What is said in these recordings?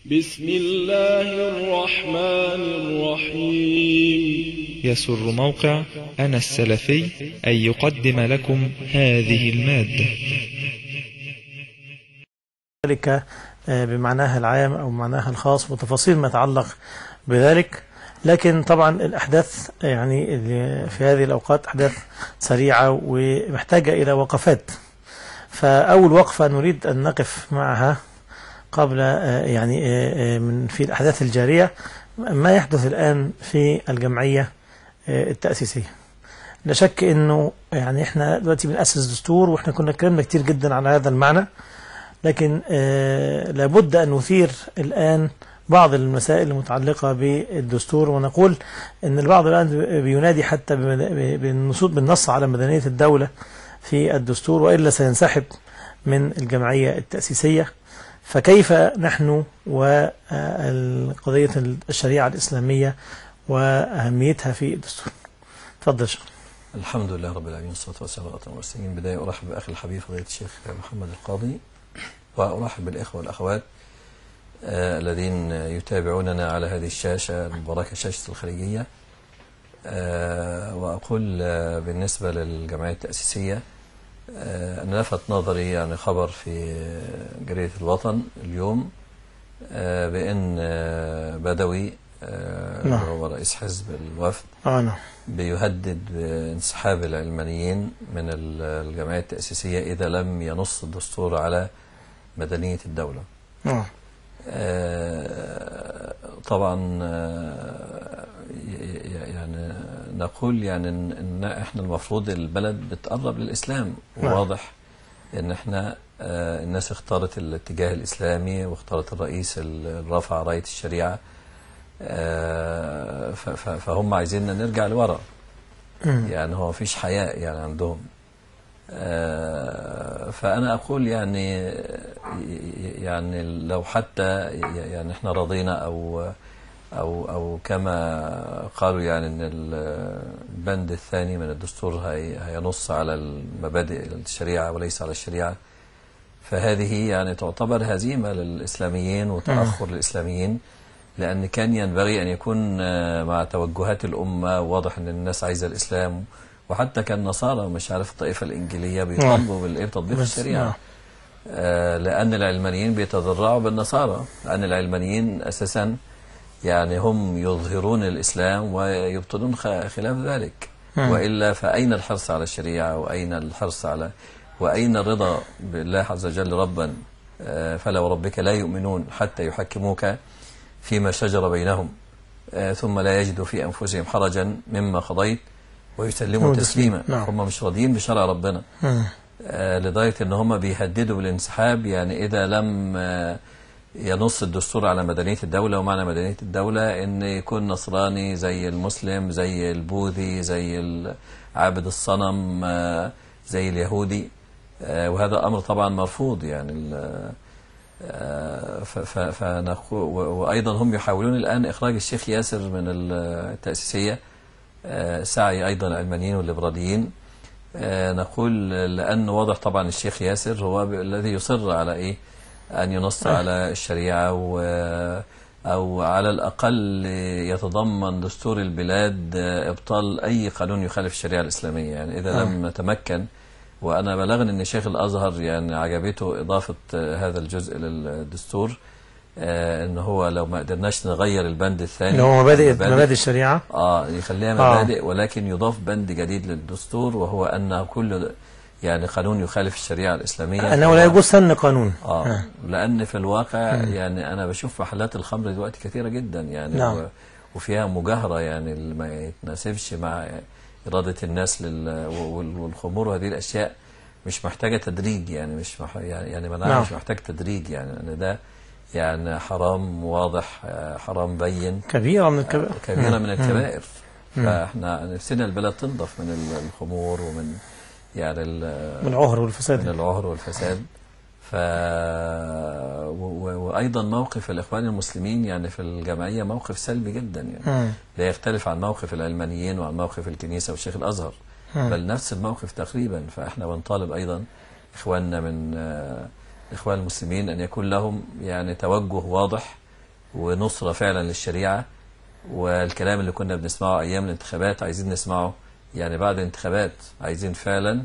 بسم الله الرحمن الرحيم يسر موقع أنا السلفي أن يقدم لكم هذه المادة ذلك بمعناها العام أو معناها الخاص وتفاصيل ما يتعلق بذلك لكن طبعا الأحداث يعني في هذه الأوقات أحداث سريعة ومحتاجة إلى وقفات فأول وقفة نريد أن نقف معها قبل يعني من في الأحداث الجارية ما يحدث الآن في الجمعية التأسيسية لا شك أنه يعني إحنا دلوقتي بنأسس دستور وإحنا كنا اتكلمنا كتير جدا على هذا المعنى لكن لابد أن نثير الآن بعض المسائل المتعلقة بالدستور ونقول أن البعض الآن بينادي حتى بالنص على مدنية الدولة في الدستور وإلا سينسحب من الجمعية التأسيسية فكيف نحن وقضية الشريعة الإسلامية وأهميتها في الدستور تفضل شيخ الحمد لله رب العالمين والصلاة والسلام على المرسلين بداية أرحب بأخي الحبيب فضيلة الشيخ محمد القاضي وأرحب بالإخوة والأخوات آه الذين يتابعوننا على هذه الشاشة المباركة شاشة الخليجية آه وأقول آه بالنسبة للجمعية التأسيسية أنا لفت نظري يعني خبر في جريدة الوطن اليوم بأن بدوي اللي هو رئيس حزب الوفد نعم بيهدد بانسحاب العلمانيين من الجمعية التأسيسية إذا لم ينص الدستور على مدنية الدولة نعم طبعا يعني نقول يعني ان احنا المفروض البلد بتقرب للاسلام وواضح ان احنا الناس اختارت الاتجاه الاسلامي واختارت الرئيس اللي رفع رايه الشريعه فهم عايزيننا نرجع لورا يعني هو مفيش حياء يعني عندهم فأنا أقول يعني يعني لو حتى يعني احنا رضينا أو أو أو كما قالوا يعني أن البند الثاني من الدستور هي هينص على المبادئ الشريعة وليس على الشريعة فهذه يعني تعتبر هزيمة للإسلاميين وتأخر للإسلاميين لأن كان ينبغي أن يكون مع توجهات الأمة واضح أن الناس عايزة الإسلام وحتى كان نصارى مش عارف الطائفة الإنجيلية بيطالبوا بالإيه بتطبيق الشريعة آه لأن العلمانيين بيتضرعوا بالنصارى لأن العلمانيين أساسا يعني هم يظهرون الإسلام ويبطلون خلاف ذلك وإلا فأين الحرص على الشريعة وأين الحرص على وأين الرضا بالله عز وجل ربا آه فلا وربك لا يؤمنون حتى يحكموك فيما شجر بينهم آه ثم لا يجدوا في أنفسهم حرجا مما قضيت ويسلموا تسليما نعم. هم مش راضيين بشرع ربنا آه لدرجة ان هم بيهددوا بالانسحاب يعني اذا لم آه ينص الدستور على مدنية الدولة ومعنى مدنية الدولة ان يكون نصراني زي المسلم زي البوذي زي عابد الصنم آه زي اليهودي آه وهذا امر طبعا مرفوض يعني آه وايضا هم يحاولون الان اخراج الشيخ ياسر من التأسيسية سعي أيضا العلمانيين والليبراليين نقول لأن واضح طبعا الشيخ ياسر هو الذي يصر على إيه أن ينص على الشريعة و أو على الأقل يتضمن دستور البلاد إبطال أي قانون يخالف الشريعة الإسلامية يعني إذا لم نتمكن وأنا بلغني أن شيخ الأزهر يعني عجبته إضافة هذا الجزء للدستور آه ان هو لو ما قدرناش نغير البند الثاني اللي هو مبادئ مبادئ الشريعه اه يخليها مبادئ آه. ولكن يضاف بند جديد للدستور وهو ان كل يعني قانون يخالف الشريعه الاسلاميه انه لا يجوز سن قانون اه, آه. لان في الواقع م. يعني انا بشوف محلات الخمر دلوقتي كثيره جدا يعني نعم. و وفيها مجاهره يعني اللي ما يتناسبش مع اراده الناس لل والخمور وهذه الاشياء مش محتاجه تدريج يعني مش مح... يعني يعني منعها نعم. مش محتاج تدريج يعني ان ده يعني حرام واضح حرام بين كبيرة من الكبائر كبيرة من الكبائر فاحنا نفسنا البلد تنضف من الخمور ومن يعني من العهر والفساد من العهر والفساد ف وايضا موقف الاخوان المسلمين يعني في الجمعيه موقف سلبي جدا يعني مم. لا يختلف عن موقف العلمانيين وعن موقف الكنيسه والشيخ الازهر مم. بل نفس الموقف تقريبا فاحنا بنطالب ايضا اخواننا من الاخوان المسلمين ان يكون لهم يعني توجه واضح ونصرة فعلا للشريعة والكلام اللي كنا بنسمعه أيام الانتخابات عايزين نسمعه يعني بعد الانتخابات عايزين فعلا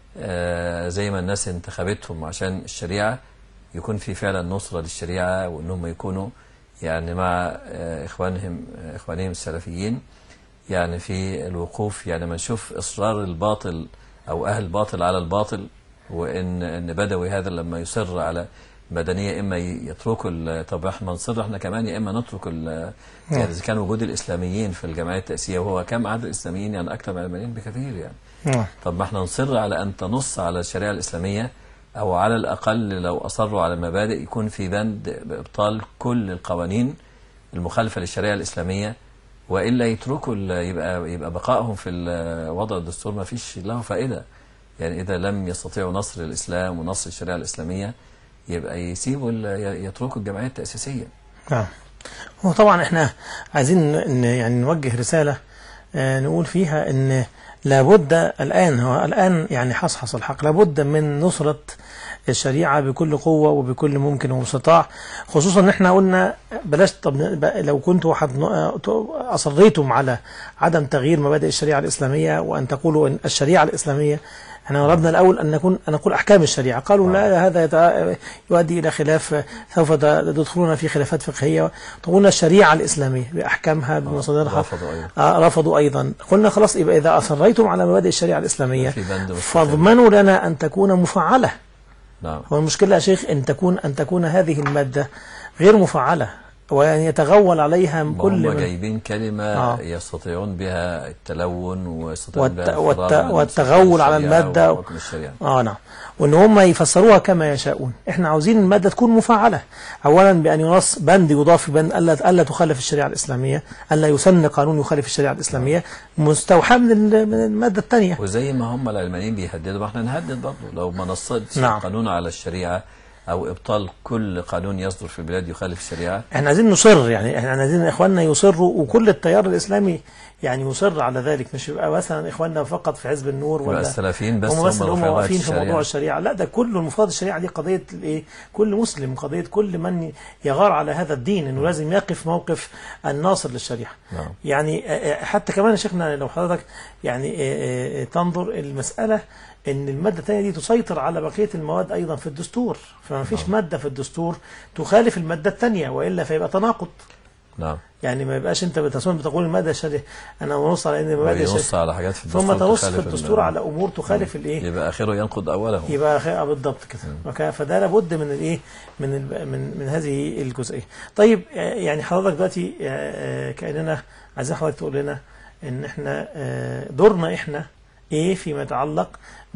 آه، زي ما الناس انتخبتهم عشان الشريعة يكون في فعلا نصرة للشريعة وأنهم يكونوا يعني مع آه، إخوانهم آه، إخوانهم السلفيين يعني في الوقوف يعني ما نشوف إصرار الباطل أو أهل الباطل على الباطل وإن إن بدوي هذا لما يصر على مدنية إما يتركوا ال- طب إحنا نصر إحنا كمان يا إما نترك ال- يعني إذا كان وجود الإسلاميين في الجمعية التأسيسية وهو كم عدد الإسلاميين يعني أكثر من العلمانيين بكثير يعني نعم طب ما احنا نصر على أن تنص على الشريعة الإسلامية أو على الأقل لو أصروا على مبادئ يكون في بند بإبطال كل القوانين المخالفة للشريعة الإسلامية وإلا يتركوا ال- يبقى يبقى بقائهم في ال- وضع الدستور ما فيش له فائدة يعني إذا لم يستطيعوا نصر الإسلام ونصر الشريعة الإسلامية يبقى يسيبوا ال- يتركوا الجمعية التأسيسية نعم هو طبعا احنا عايزين ن- يعني نوجه رسالة آه، نقول فيها ان لابد الآن هو الآن يعني حصحص الحق لابد من نصرة الشريعة بكل قوة وبكل ممكن ومستطاع خصوصا ان احنا قلنا بلاش طب ن- ب- لو كنتوا واحد ن- آه، أصريتم على عدم تغيير مبادئ الشريعة الإسلامية وأن تقولوا أن الشريعة الإسلامية احنا أردنا الأول أن نكون أن نقول أحكام الشريعة قالوا لا هذا يتع- يؤدي إلى خلاف سوف تدخلون في خلافات فقهية تقولون الشريعة الإسلامية بأحكامها بمصادرها رفضوا أيضا آه رفضوا أيضا قلنا خلاص يبقى إذا أصريتم على مبادئ الشريعة الإسلامية في بند مستقل. فاضمنوا لنا أن تكون مفعلة نعم هو المشكلة يا شيخ أن تكون أن تكون هذه المادة غير مفعلة وأن يتغول عليها ما كل هم من جايبين كلمة آه. يستطيعون بها التلون ويستطيعون والت- بها والت- الفرار من والتغول على الشريعة المادة. وحكم الشريعة اه نعم وان هم يفسروها كما يشاءون احنا عاوزين الماده تكون مفعله اولا بان ينص بند يضاف بند الا الا تخالف الشريعه الاسلاميه الا يسن قانون يخالف الشريعه الاسلاميه مستوحى من ال- من الماده الثانيه وزي ما هم العلمانيين بيهددوا ما احنا نهدد برضه لو ما نصتش نعم. قانون على الشريعة أو إبطال كل قانون يصدر في البلاد يخالف الشريعة احنا عايزين نصر يعني احنا عايزين اخواننا يصروا وكل التيار الاسلامي يعني يصر على ذلك مش يبقى مثلا اخواننا فقط في حزب النور يبقى ولا السلفيين بس هم بس اللي هم رافعين واقفين في الشريعة. موضوع الشريعه لا ده كله المفروض الشريعه دي قضيه الايه كل مسلم قضيه كل من يغار على هذا الدين انه لازم يقف موقف الناصر للشريعه نعم. يعني آه، آه، حتى كمان يا شيخنا لو حضرتك يعني آه، آه، تنظر المساله ان الماده الثانيه دي تسيطر على بقيه المواد ايضا في الدستور فما فيش ماده في الدستور تخالف الماده الثانيه والا فيبقى تناقض نعم يعني ما يبقاش انت بتصمم بتقول الماده الشريعه انا بنص على ان الماده وينص الشريعه على حاجات في الدستور ثم تنص في تخالف الدستور ال- على امور تخالف الايه يبقى آخره ينقض أوله يبقى خ- آه بالضبط كده وك- فده لابد من الايه من ال- من من هذه الجزئيه طيب آه، يعني حضرتك دلوقتي آه، آه، كاننا عايزين حضرتك تقول لنا ان احنا آه، دورنا احنا ايه فيما يتعلق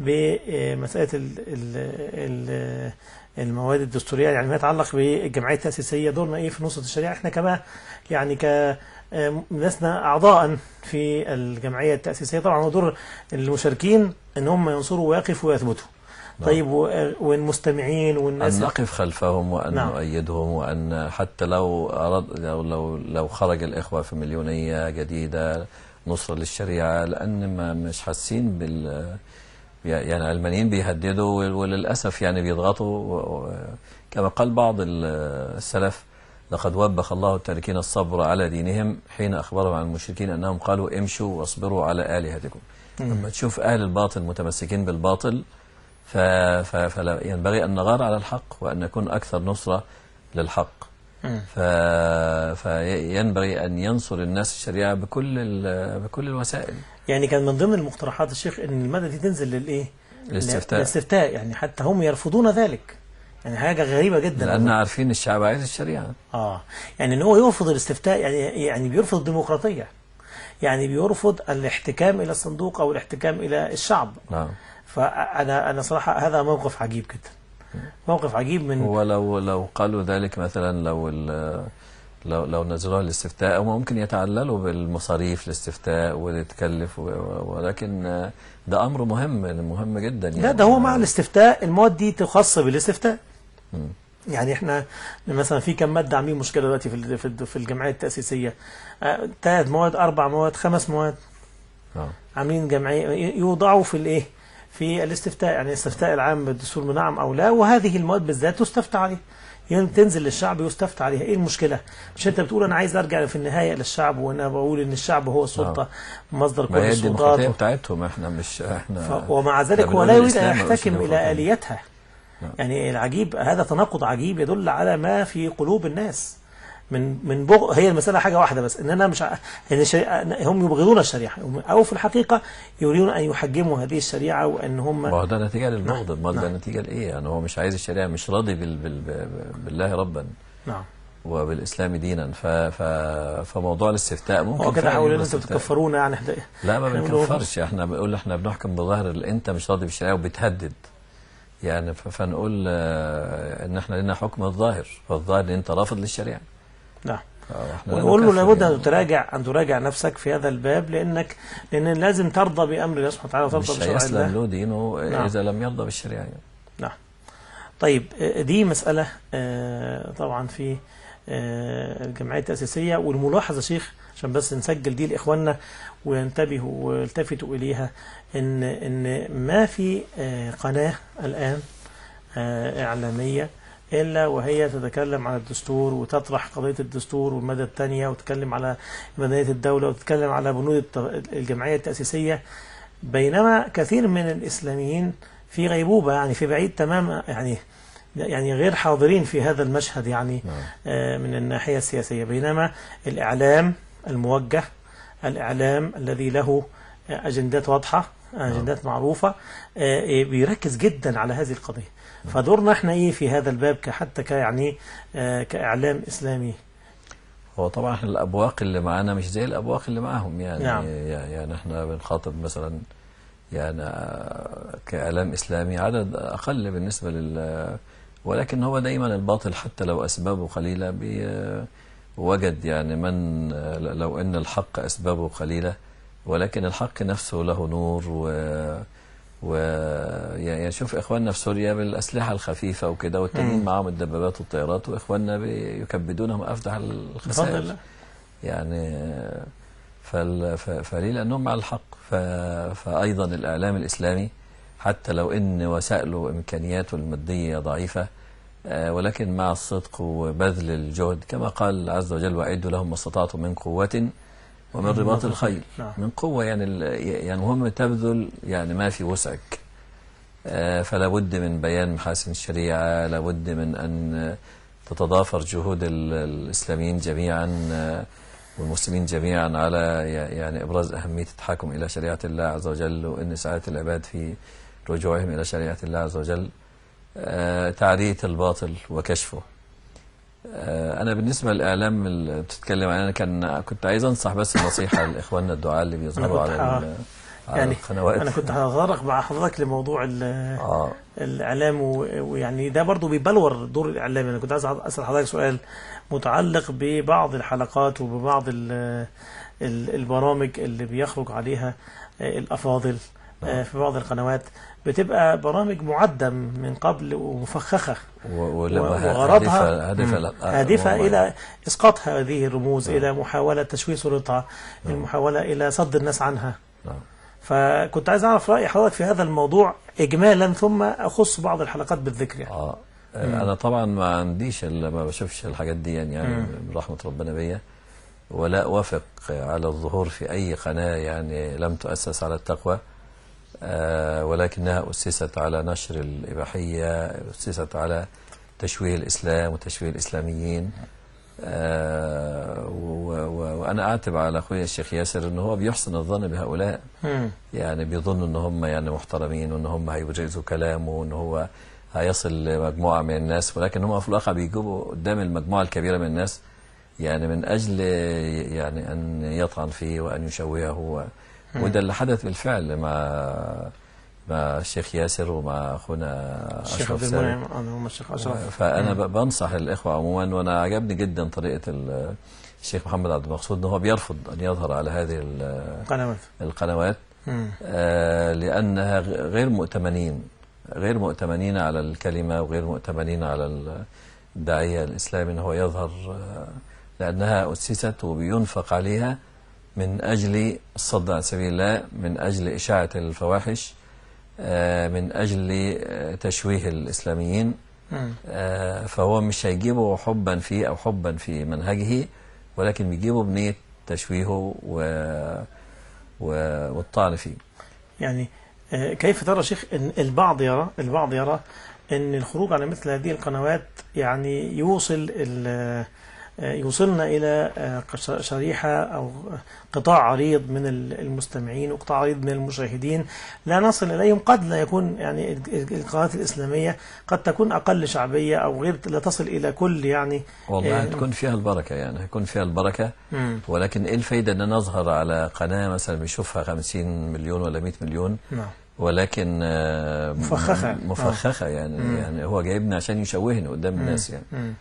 بمساله ال- ال- ال- المواد الدستوريه يعني ما يتعلق بالجمعيه التاسيسيه دورنا ايه في نصره الشريعه احنا كما يعني ك آه، لسنا اعضاء في الجمعيه التاسيسيه طبعا هو دور المشاركين ان هم ينصروا ويقفوا ويثبتوا طيب و- والمستمعين والناس أن نقف خلفهم وأن نعم. نؤيدهم وأن حتى لو أراد لو لو لو خرج الإخوة في مليونية جديدة نصرة للشريعة لأن ما مش حاسين بال يعني العلمانيين بيهددوا وللأسف يعني بيضغطوا و- و- كما قال بعض ال- السلف لقد وبخ الله التاركين الصبر على دينهم حين أخبرهم عن المشركين أنهم قالوا امشوا واصبروا على آلهتكم لما تشوف أهل الباطل متمسكين بالباطل ف... ف... فلا ينبغي أن نغار على الحق وأن نكون أكثر نصرة للحق مم. ف... فينبغي أن ينصر الناس الشريعة بكل ال... بكل الوسائل يعني كان من ضمن المقترحات الشيخ ان الماده دي تنزل للايه؟ الاستفتاء. الاستفتاء يعني حتى هم يرفضون ذلك يعني حاجه غريبه جدا لأن عارفين الشعب عايز الشريعة اه يعني ان هو يرفض الاستفتاء يعني يعني بيرفض الديمقراطيه يعني بيرفض الاحتكام الى الصندوق او الاحتكام الى الشعب نعم فانا انا صراحه هذا موقف عجيب جدا موقف عجيب من ولو لو قالوا ذلك مثلا لو ال... لو لو نزلوها الاستفتاء هم ممكن يتعللوا بالمصاريف الاستفتاء وتكلف و... ولكن ده أمر مهم مهم جدا يعني لا ده هو مع الاستفتاء المواد دي تخص بالاستفتاء مم. يعني احنا مثلا في كم ماده عاملين مشكله دلوقتي في ال- في ال- في الجمعيه التاسيسيه ثلاث مواد اربع مواد خمس مواد آه. عاملين جمعيه يوضعوا في الايه في الاستفتاء يعني الاستفتاء العام بالدستور نعم او لا وهذه المواد بالذات تستفتى عليه ين- تنزل للشعب يستفتى عليها ايه المشكله مش انت بتقول انا عايز ارجع في النهايه للشعب وانا بقول ان الشعب هو السلطه مصدر كل ما هي السلطات الديمقراطيه بتاعتهم احنا مش احنا ف... ومع ذلك إحنا هو بنقول لا يريد ان الإسلام ملوش يحتكم الى ديمقراطية. اليتها نعم. يعني العجيب هذا تناقض عجيب يدل على ما في قلوب الناس من من بغ... هي المساله حاجه واحده بس ان انا مش ع... ان الشريعة... هم يبغضون الشريعه هم- او في الحقيقه يريدون ان يحجموا هذه الشريعه وان هم ما هو ده نتيجه للبغض امال ده نعم. نتيجه لايه يعني هو مش عايز الشريعه مش راضي بال... بال... بالله ربا نعم وبالاسلام دينا ف... ف... فموضوع الاستفتاء ممكن هو كده فعلاً حاولوا ان يبقى انتوا استفتاء. بتكفرونا يعني إحنا- لا ما إحنا بنقول- بنكفرش احنا بنقول احنا بنحكم بظاهر اللي انت مش راضي بالشريعه وبتهدد يعني ف- فنقول آه، ان احنا لنا حكم الظاهر فالظاهر ان انت رافض للشريعه نعم فإحنا لا ونقول له نكفر لابد يعني. ان تراجع ان تراجع نفسك في هذا الباب لانك لان لازم ترضى بامر الله سبحانه وتعالى وترضى مش بشرع هيسلم الله له دينه نعم. اذا لم يرضى بالشريعه يعني. نعم طيب آه، دي مسألة آه، طبعا في آه، الجمعية التأسيسية والملاحظة يا شيخ عشان بس نسجل دي لإخواننا وينتبهوا ويلتفتوا إليها إن إن ما في آه، قناة الآن آه، إعلامية إلا وهي تتكلم عن الدستور وتطرح قضية الدستور والمادة الثانية وتتكلم على مدنية الدولة وتتكلم على بنود الت- الجمعية التأسيسية بينما كثير من الإسلاميين في غيبوبة يعني في بعيد تماما يعني يعني غير حاضرين في هذا المشهد يعني نعم. آه، من الناحية السياسية بينما الإعلام الموجه الإعلام الذي له آه، أجندات واضحة أجندات معروفة آه، إيه، بيركز جدا على هذه القضية فدورنا احنا ايه في هذا الباب كحتى كيعني آه، كإعلام إسلامي هو طبعا احنا الابواق اللي معانا مش زي الابواق اللي معاهم يعني نعم. يعني احنا بنخاطب مثلا يعني آه، كاعلام اسلامي عدد اقل بالنسبه لل ولكن هو دايما الباطل حتى لو اسبابه قليله بي وجد يعني من آه، لو ان الحق اسبابه قليله ولكن الحق نفسه له نور و و يعني شوف اخواننا في سوريا بالاسلحه الخفيفه وكده والتانيين مم. معاهم الدبابات والطيارات واخواننا بيكبدونهم افدح بفضل الخسائر الله يعني فال ف- فليه لأنهم مع الحق ف فأيضا الإعلام الإسلامي حتى لو إن وسائله إمكانياته المادية ضعيفة آه، ولكن مع الصدق وبذل الجهد كما قال عز وجل وأعدوا لهم ما استطعتم من قوة ومن رباط الخيل نعم. من قوة يعني ال- يعني مهم تبذل يعني ما في وسعك آه، فلا بد من بيان محاسن الشريعة لا بد من أن تتضافر جهود ال- الإسلاميين جميعا آه، والمسلمين جميعا على ي- يعني إبراز أهمية التحكم إلى شريعة الله عز وجل وأن سعادة العباد في رجوعهم إلى شريعة الله عز وجل آه، تعرية الباطل وكشفه آه، أنا بالنسبة للإعلام اللي بتتكلم عنه أنا كان كنت عايز أنصح بس نصيحة لإخواننا الدعاة اللي بيظهروا كنت على ه- ال- على يعني القنوات أنا كنت هتطرق مع حضرتك لموضوع ال- آه الإعلام و- ويعني ده برضو بيبلور دور الإعلام أنا كنت عايز أسأل حضرتك سؤال متعلق ببعض الحلقات وببعض ال- ال- البرامج اللي بيخرج عليها آه، الأفاضل آه، في بعض القنوات بتبقى برامج معدة من قبل ومفخخة و- ولما و- ه- وغرضها هادفة هادفة مم. لا- هادفة والله. إلى إسقاط هذه الرموز إلى محاولة تشويه صورتها المحاولة إلى صد الناس عنها نعم. فكنت عايز أعرف رأي حضرتك في هذا الموضوع إجمالا ثم أخص بعض الحلقات بالذكر يعني. اه انا طبعا ما عنديش الا ما بشوفش الحاجات دي يعني, يعني مم. برحمه ربنا بيا ولا اوافق على الظهور في اي قناه يعني لم تؤسس على التقوى آه ولكنها اسست على نشر الاباحيه اسست على تشويه الاسلام وتشويه الاسلاميين آه و- و- وانا اعتب على اخوي الشيخ ياسر انه هو بيحسن الظن بهؤلاء مم. يعني بيظنوا ان هم يعني محترمين وان هم هيبرزوا كلامه وان هو هيصل لمجموعه من الناس ولكن هم في الواقع بيجيبوا قدام المجموعه الكبيره من الناس يعني من اجل يعني ان يطعن فيه وان يشوهه و- وده اللي حدث بالفعل مع مع الشيخ ياسر ومع اخونا الشيخ اشرف عبد سالم المنعم أنا هم الشيخ أشرف فانا ب- بنصح الاخوه عموما وانا عجبني جدا طريقه ال- الشيخ محمد عبد المقصود ان هو بيرفض ان يظهر على هذه ال- قنوات القنوات مم. آه، لأنها غ- غير مؤتمنين غير مؤتمنين على الكلمة وغير مؤتمنين على ال- الداعية الإسلامي أنه هو يظهر آه، لأنها أسست وبينفق عليها من أجل الصد عن سبيل الله من أجل إشاعة الفواحش آه، من أجل آه، تشويه الإسلاميين مم. آه، فهو مش هيجيبه حبا فيه أو حبا في منهجه ولكن بيجيبه بنية تشويهه و... و... والطعن فيه يعني آه، كيف ترى شيخ ان البعض يرى البعض يرى ان الخروج على مثل هذه القنوات يعني يوصل ال- آه، يوصلنا الى آه، قش- شريحه او قطاع عريض من ال- المستمعين وقطاع عريض من المشاهدين لا نصل اليهم قد لا يكون يعني ال- ال- القنوات الاسلاميه قد تكون اقل شعبيه او غير لا تصل الى كل يعني والله آه، هتكون فيها البركة يعني هيكون فيها البركة مم. ولكن ايه الفايدة ان انا اظهر على قناة مثلا بيشوفها 50 مليون ولا 100 مليون نعم ولكن آه، مفخخة. مفخخة يعني مم. يعني هو جايبني عشان يشوهني قدام الناس يعني مم.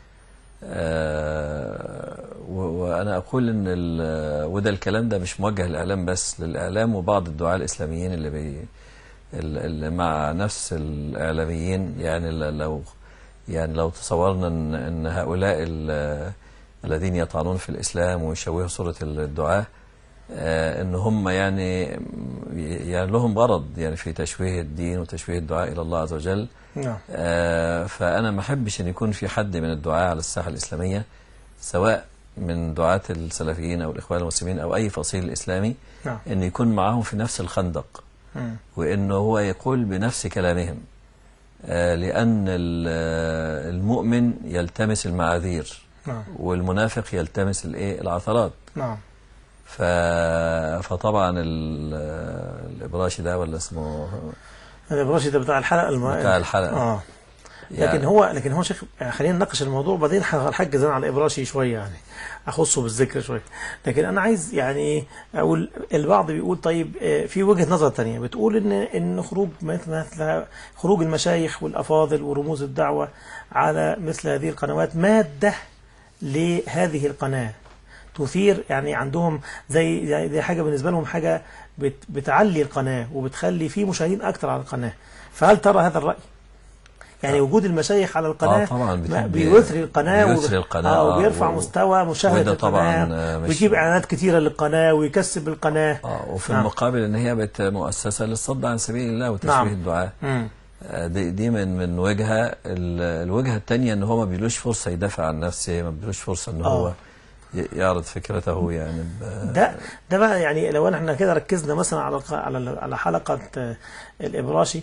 آه، و- وانا اقول ان ال- وده الكلام ده مش موجه للاعلام بس للاعلام وبعض الدعاة الاسلاميين اللي بي ال- اللي مع نفس الاعلاميين يعني ل- لو يعني لو تصورنا ان ان هؤلاء ال- الذين يطعنون في الاسلام ويشوهوا صوره الدعاة آه، ان هم يعني يعني لهم غرض يعني في تشويه الدين وتشويه الدعاء الى الله عز وجل نعم آه، فأنا ما أحبش أن يكون في حد من الدعاة على الساحة الإسلامية سواء من دعاة السلفيين أو الإخوان المسلمين أو أي فصيل إسلامي نعم أن يكون معهم في نفس الخندق مم. وأنه هو يقول بنفس كلامهم آه، لأن ال- آه، المؤمن يلتمس المعاذير نعم والمنافق يلتمس الإيه العثرات نعم ف... فطبعا ال- آه، الإبراشي ده ولا اسمه الابراشي ده بتاع الحلقه الم... بتاع الحلقة اه يعني لكن هو لكن هو شيخ يعني خلينا نناقش الموضوع وبعدين هنحج زين على الابراشي شويه يعني اخصه بالذكر شويه لكن انا عايز يعني ايه اقول البعض بيقول طيب آه، في وجهه نظر تانية بتقول ان ان خروج مثل مثل خروج المشايخ والافاضل ورموز الدعوه على مثل هذه القنوات ماده لهذه القناه تثير يعني عندهم زي زي دي حاجه بالنسبه لهم حاجه بت بتعلي القناه وبتخلي في مشاهدين اكتر على القناه فهل ترى هذا الراي؟ يعني وجود المشايخ على القناه آه طبعا ما- بتدي- بيثري القناه بيثري القناة، آه آه، وبيرفع و- مستوى مشاهده وده طبعاً، القناه آه، مش- ويجيب اعلانات كتيره للقناه ويكسب القناه اه وفي نعم. المقابل ان هي بت مؤسسه للصد عن سبيل الله وتشويه نعم. الدعاء مم. آه، دي, دي من من وجهه ال- الوجهه الثانيه ان هو ما بيلوش فرصه يدافع عن نفسه ما بيلوش فرصه ان هو آه. ي- يعرض فكرته يعني ب- ده ده بقى يعني لو احنا كده ركزنا مثلا على الق- على على حلقه آه، الابراشي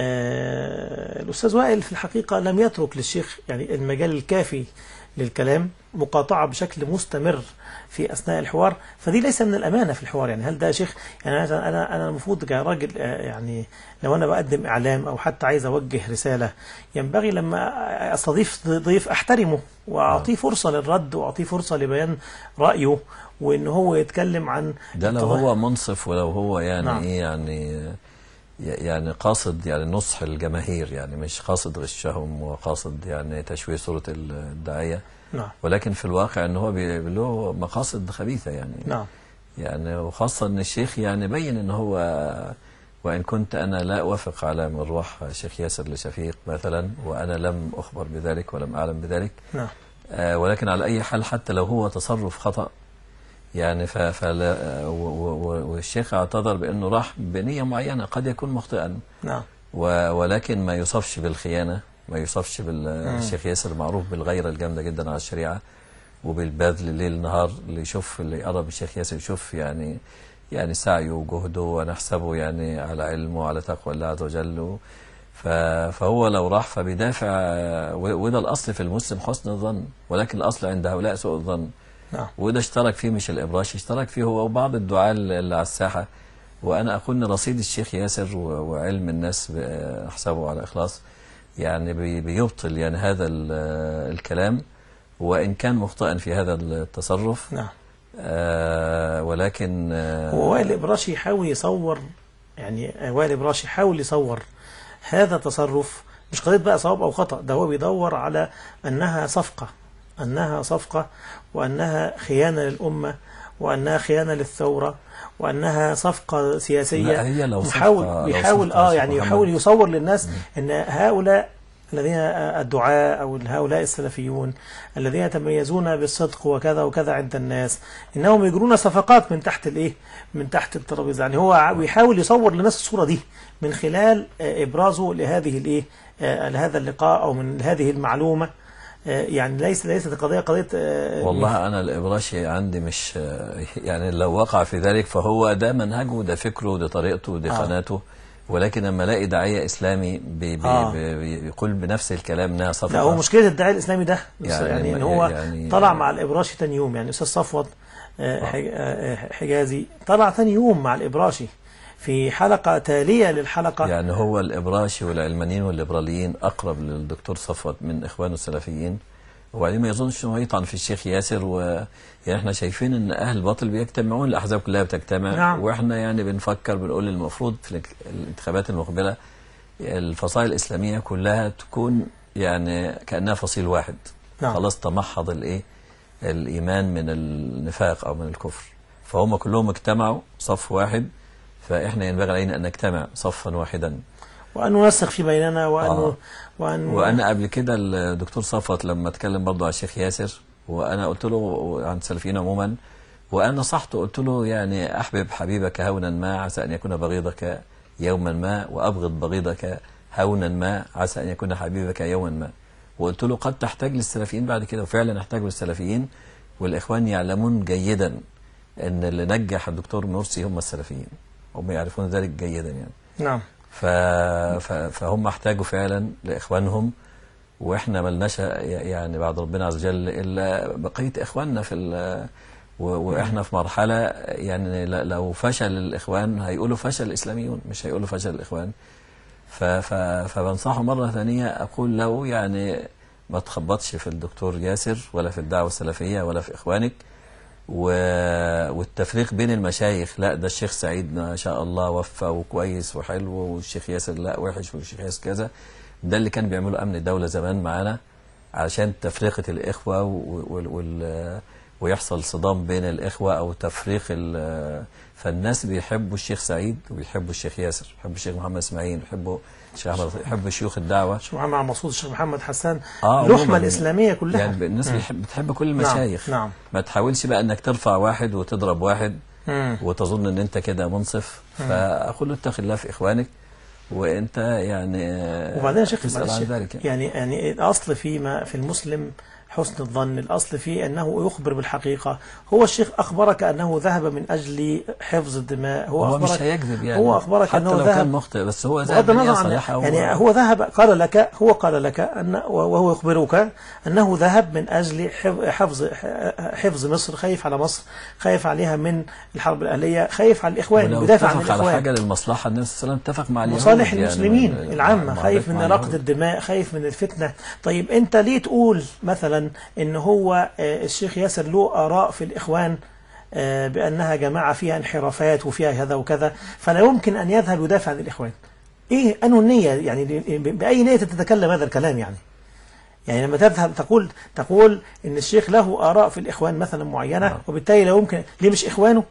آه، الاستاذ وائل في الحقيقه لم يترك للشيخ يعني المجال الكافي للكلام مقاطعه بشكل مستمر في اثناء الحوار فدي ليس من الامانه في الحوار يعني هل ده يا شيخ يعني انا انا انا المفروض كراجل آه، يعني لو انا بقدم اعلام او حتى عايز اوجه رساله ينبغي لما استضيف ضيف احترمه واعطيه فرصه للرد واعطيه فرصه لبيان رايه وان هو يتكلم عن ده لو التضحية. هو منصف ولو هو يعني نعم. ايه يعني يعني قاصد يعني نصح الجماهير يعني مش قاصد غشهم وقاصد يعني تشويه صوره الداعيه نعم ولكن في الواقع ان هو بي- له مقاصد خبيثه يعني نعم يعني وخاصة أن الشيخ يعني بين أن هو وإن كنت أنا لا أوافق على من روح الشيخ ياسر لشفيق مثلا وأنا لم أخبر بذلك ولم أعلم بذلك نعم آه ولكن على أي حال حتى لو هو تصرف خطأ يعني ف فلا و- و- والشيخ اعتذر بأنه راح بنية معينة قد يكون مخطئا نعم و- ولكن ما يوصفش بالخيانة ما يوصفش بالشيخ ياسر معروف بالغيرة الجامدة جدا على الشريعة وبالبذل ليل نهار اللي يشوف اللي يقرب الشيخ ياسر يشوف يعني يعني سعيه وجهده ونحسبه يعني على علم وعلى تقوى الله عز وجل و- ف- فهو لو راح فبيدافع و- وده الأصل في المسلم حسن الظن ولكن الأصل عند هؤلاء سوء الظن نعم وده اشترك فيه مش الإبراشي اشترك فيه هو وبعض الدعاة اللي على الساحة وأنا أقول إن رصيد الشيخ ياسر و- وعلم الناس ب- أحسبه على إخلاص يعني بي- بيبطل يعني هذا ال- الكلام وإن كان مخطئا في هذا التصرف نعم آه ولكن آه هو وائل الإبراشي يحاول يصور يعني وائل الإبراشي يحاول يصور هذا تصرف مش قضية بقى صواب أو خطأ ده هو بيدور على أنها صفقة أنها صفقة وأنها خيانة للأمة وأنها خيانة للثورة وأنها صفقة سياسية لا، هي لو صفقة- بيحاول لو بيحاول صفقة اه يا يعني شيخ يحاول محمد. يصور للناس أن هؤلاء الذين الدعاء أو هؤلاء السلفيون الذين يتميزون بالصدق وكذا وكذا عند الناس إنهم يجرون صفقات من تحت الإيه من تحت الترابيزة يعني هو ع- بيحاول يصور للناس الصورة دي من خلال آه، إبرازه لهذه الإيه آه، لهذا اللقاء أو من هذه المعلومة آه، يعني ليس ليست القضية قضية آه، والله أنا الإبراشي عندي مش يعني لو وقع في ذلك فهو ده منهجه ده فكره ده طريقته ده آه. قناته ولكن لما الاقي داعية إسلامي بي بي آه. بي بيقول بنفس الكلام إنها صفقة لا هو مشكلة الداعية الإسلامي ده يعني يعني, يعني إن ما- هو يعني- طلع مع الإبراشي تاني يوم يعني أستاذ صفوت آه، حج- آه، حجازي طلع تاني يوم مع الإبراشي في حلقة تالية للحلقة يعني هو الإبراشي والعلمانيين والليبراليين أقرب للدكتور صفوت من إخوانه السلفيين وبعدين ما يظنش انه يطعن في الشيخ ياسر و يعني احنا شايفين ان اهل الباطل بيجتمعون الاحزاب كلها بتجتمع نعم. واحنا يعني بنفكر بنقول المفروض في الانك- الانتخابات المقبله الفصائل الاسلاميه كلها تكون يعني كانها فصيل واحد نعم. خلاص تمحض الايه الايمان من النفاق او من الكفر فهم كلهم اجتمعوا صف واحد فاحنا ينبغي علينا ان نجتمع صفا واحدا وأن ننسق في بيننا وأن آه. وأن وانا قبل كده الدكتور صفوت لما اتكلم برضه على الشيخ ياسر وانا قلت له عن السلفيين عموما وانا نصحته قلت له يعني احبب حبيبك هونا ما عسى ان يكون بغيضك يوما ما وابغض بغيضك هونا ما عسى ان يكون حبيبك يوما ما وقلت له قد تحتاج للسلفيين بعد كده وفعلا احتاج للسلفيين والاخوان يعلمون جيدا ان اللي نجح الدكتور مرسي هم السلفيين هم يعرفون ذلك جيدا يعني نعم ف... ف... فهم احتاجوا فعلا لاخوانهم واحنا ملناش يعني بعد ربنا عز وجل الا بقيه اخواننا في ال... و... واحنا في مرحله يعني ل- لو فشل الاخوان هيقولوا فشل الاسلاميون مش هيقولوا فشل الاخوان ف... ف... فبنصحه مره ثانيه اقول له يعني ما تخبطش في الدكتور ياسر ولا في الدعوه السلفيه ولا في اخوانك و... والتفريق بين المشايخ لا ده الشيخ سعيد ما شاء الله وفى وكويس وحلو والشيخ ياسر لا وحش والشيخ ياسر كذا ده اللي كان بيعمله امن الدوله زمان معانا علشان تفرقه الاخوه و... وال... وال... ويحصل صدام بين الاخوه او تفريق ال... فالناس بيحبوا الشيخ سعيد وبيحبوا الشيخ ياسر بيحبوا الشيخ محمد اسماعيل بيحبوا الشيخ احمد بيحبوا شيوخ الدعوه الشيخ محمد عبد المقصود الشيخ محمد حسان آه، اللحمة عموماً. الإسلامية كلها يعني الناس بيحب بتحب كل المشايخ نعم نعم ما تحاولش بقى انك ترفع واحد وتضرب واحد مم. وتظن ان انت كده منصف فاقول له اتق الله في اخوانك وانت يعني وبعدين يا شيخ تسال معلش، عن ذلك يعني. يعني يعني الاصل فيما في المسلم حسن الظن الاصل فيه انه يخبر بالحقيقه هو الشيخ اخبرك انه ذهب من اجل حفظ الدماء هو, هو مش اخبرك هيكذب يعني هو اخبرك حتى انه لو ذهب كان مخطئ بس هو ذهب بغض من النظر نية عن صالحة يعني و- هو ذهب قال لك هو قال لك ان وهو يخبرك انه ذهب من اجل حف- حفظ حفظ مصر خايف على مصر خايف عليها من الحرب الاهليه خايف على الاخوان ولو بيدافع عن اتفق على الاخوان حاجه للمصلحه النبي صلى الله عليه وسلم اتفق مع اليهود مصالح يعني المسلمين من- العامة مع- خايف مع من اليهود. رقد الدماء خايف من الفتنة طيب انت ليه تقول مثلا ان هو آه، الشيخ ياسر له آراء في الإخوان آه، بأنها جماعة فيها انحرافات وفيها كذا وكذا فلا يمكن أن يذهب يدافع عن الإخوان ايه انه النية يعني ب- بأي نية تتكلم هذا الكلام يعني يعني لما تذهب تقول تقول ان الشيخ له آراء في الإخوان مثلا معينة نعم. وبالتالي لا يمكن ليه مش إخوانه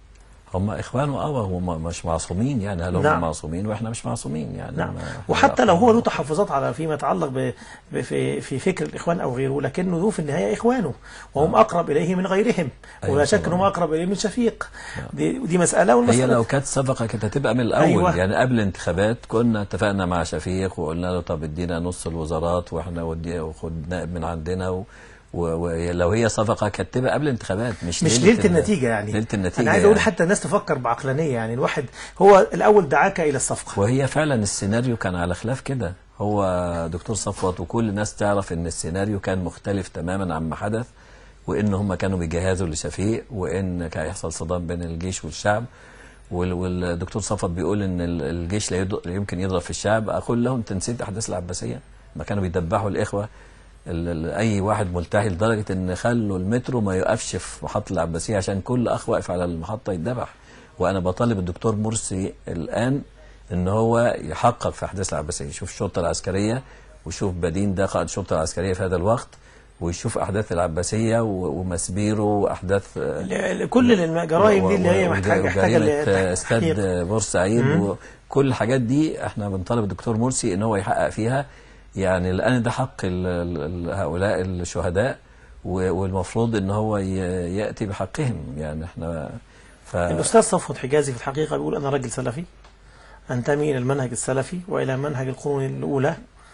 هم اخوان اه هم مش معصومين يعني هل هم نعم. معصومين واحنا مش معصومين يعني نعم ما- وحتى لو هو له تحفظات على فيما يتعلق ب... ب... في في فكر الاخوان او غيره لكنه ذو في النهايه اخوانه وهم اقرب اليه من غيرهم أيوة ولا شك طبعاً. انهم اقرب اليه من شفيق دي, دي مساله هي والمساله لو كانت صفقة كانت هتبقى من الأول أيوة. أيوة. يعني قبل الانتخابات كنا اتفقنا مع شفيق وقلنا له طب ادينا نص الوزارات واحنا ودي وخد نائب من عندنا و... ولو و... لو هي صفقة كانت تبقى قبل الانتخابات مش مش ليله النتيجه يعني ليلة النتيجة انا عايز اقول يعني. حتى الناس تفكر بعقلانيه يعني الواحد هو الاول دعاك الى الصفقه وهي فعلا السيناريو كان على خلاف كده هو دكتور صفوت وكل الناس تعرف ان السيناريو كان مختلف تماما عما حدث وان هم كانوا بيجهزوا لشفيق وان كان هيحصل صدام بين الجيش والشعب وال- والدكتور صفوت بيقول ان ال- الجيش لا يض- لا يمكن يضرب في الشعب اقول له انت نسيت احداث العباسيه ما كانوا بيدبحوا الاخوه ال- ال- اي واحد ملتحي لدرجه ان خلوا المترو ما يقفش في محطه العباسيه عشان كل اخ واقف على المحطه يتذبح وانا بطالب الدكتور مرسي الان ان هو يحقق في احداث العباسيه يشوف الشرطه العسكريه ويشوف بدين ده قائد الشرطه العسكريه في هذا الوقت ويشوف احداث العباسيه و- ومسبيرو واحداث آه، ل- كل الجرائم دي اللي هي و- محتاجه محتاجه وجريمة لتحقيق. استاد بورسعيد وكل الحاجات دي احنا بنطالب الدكتور مرسي ان هو يحقق فيها يعني الان ده حق ال- ال- ال- هؤلاء الشهداء و- والمفروض ان هو ي- ياتي بحقهم يعني احنا ف الأستاذ صفوت حجازي في الحقيقة بيقول أنا راجل سلفي أنتمي إلى المنهج السلفي وإلى منهج القرون الأولى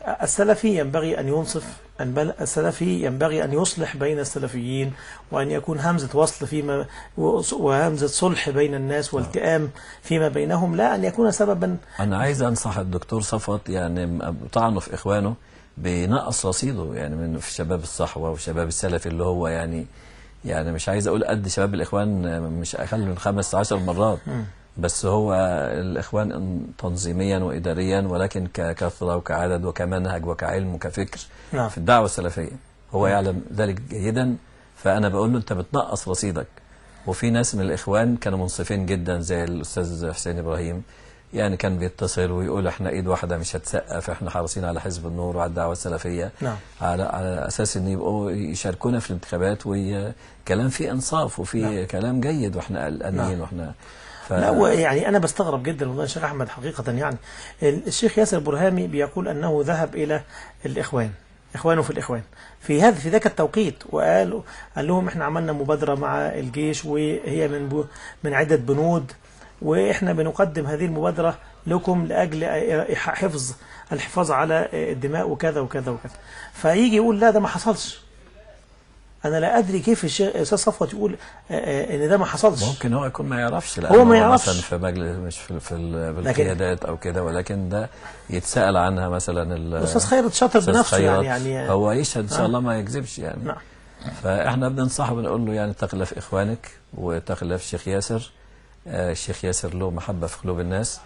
السلفي ينبغي أن ينصف أن السلفي ينبغي أن يصلح بين السلفيين وأن يكون همزة وصل فيما وهمزة صلح بين الناس والتئام فيما بينهم لا أن يكون سببا أنا عايز أنصح الدكتور صفوت يعني طعنه في إخوانه بينقص رصيده يعني من في شباب الصحوة وشباب السلفي اللي هو يعني يعني مش عايز أقول قد شباب الإخوان مش أقل من خمس عشر مرات بس هو الإخوان تنظيميا وإداريا ولكن ككثرة وكعدد وكمنهج وكعلم وكفكر نعم. في الدعوة السلفية هو يعلم ذلك جيدا فأنا بقول له أنت بتنقص رصيدك وفي ناس من الإخوان كانوا منصفين جدا زي الأستاذ حسين إبراهيم يعني كان بيتصل ويقول احنا ايد واحده مش هتسقف احنا حريصين على حزب النور وعلى الدعوه السلفيه نعم. على على اساس ان يبقوا يشاركونا في الانتخابات وكلام فيه انصاف وفي نعم. كلام جيد واحنا قلقانين نعم. واحنا ف... لا هو يعني أنا بستغرب جدا والله يا شيخ أحمد حقيقة يعني الشيخ ياسر برهامي بيقول أنه ذهب إلى الإخوان إخوانه في الإخوان في هذا في ذاك التوقيت وقال قال لهم إحنا عملنا مبادرة مع الجيش وهي من بو من عدة بنود وإحنا بنقدم هذه المبادرة لكم لأجل حفظ الحفاظ على الدماء وكذا وكذا وكذا فيجي يقول لا ده ما حصلش انا لا ادري كيف الشيخ استاذ صفوت يقول آه، آه، ان ده ما حصلش ممكن هو يكون ما يعرفش هو ما يعرفش. مثلا في مجلس مش في, في ال- بالقيادات او كده ولكن ده يتسال عنها مثلا ال- الاستاذ خيرت شاطر أستاذ بنفسه خيرت يعني يعني هو يشهد ان شاء آه. الله ما يكذبش يعني نعم. فاحنا بننصحه بنقول له يعني تخلف اخوانك وتخلف الشيخ ياسر آه الشيخ ياسر له محبه في قلوب الناس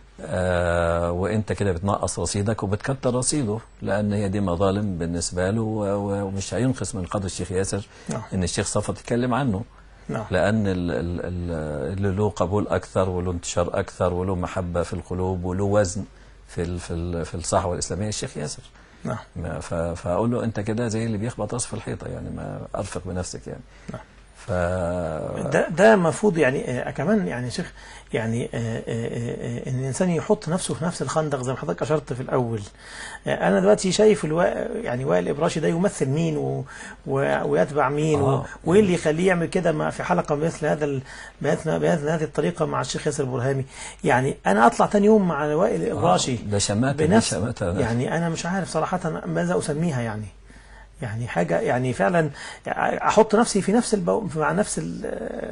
آه وانت كده بتنقص رصيدك وبتكتر رصيده لان هي دي مظالم بالنسبه له و- و- ومش هينقص من قدر الشيخ ياسر نعم. ان الشيخ صفوت يتكلم عنه نعم لأن ال- ال- ال- اللي له قبول أكثر وله انتشار أكثر وله محبة في القلوب وله وزن في ال- في ال- في الصحوة الإسلامية الشيخ ياسر نعم ما- ف- فأقول له أنت كده زي اللي بيخبط راس في الحيطة يعني ما أرفق بنفسك يعني نعم. ف ده ده المفروض يعني آه كمان يعني يا شيخ يعني آه آه آه ان الانسان يحط نفسه في نفس الخندق زي ما حضرتك اشرت في الاول آه انا دلوقتي شايف الوا... يعني وائل الابراشي ده يمثل مين و... و... ويتبع مين و... آه. وايه اللي يخليه يعمل كده مع- في حلقه مثل هذا ال... بهذه بهذه هذه الطريقه مع الشيخ ياسر برهامي يعني انا اطلع تاني يوم مع وائل الابراشي ده شماتة دي بنفس شماتة يعني انا مش عارف صراحه ماذا اسميها يعني يعني حاجه يعني فعلا احط نفسي في نفس البو... مع نفس ال...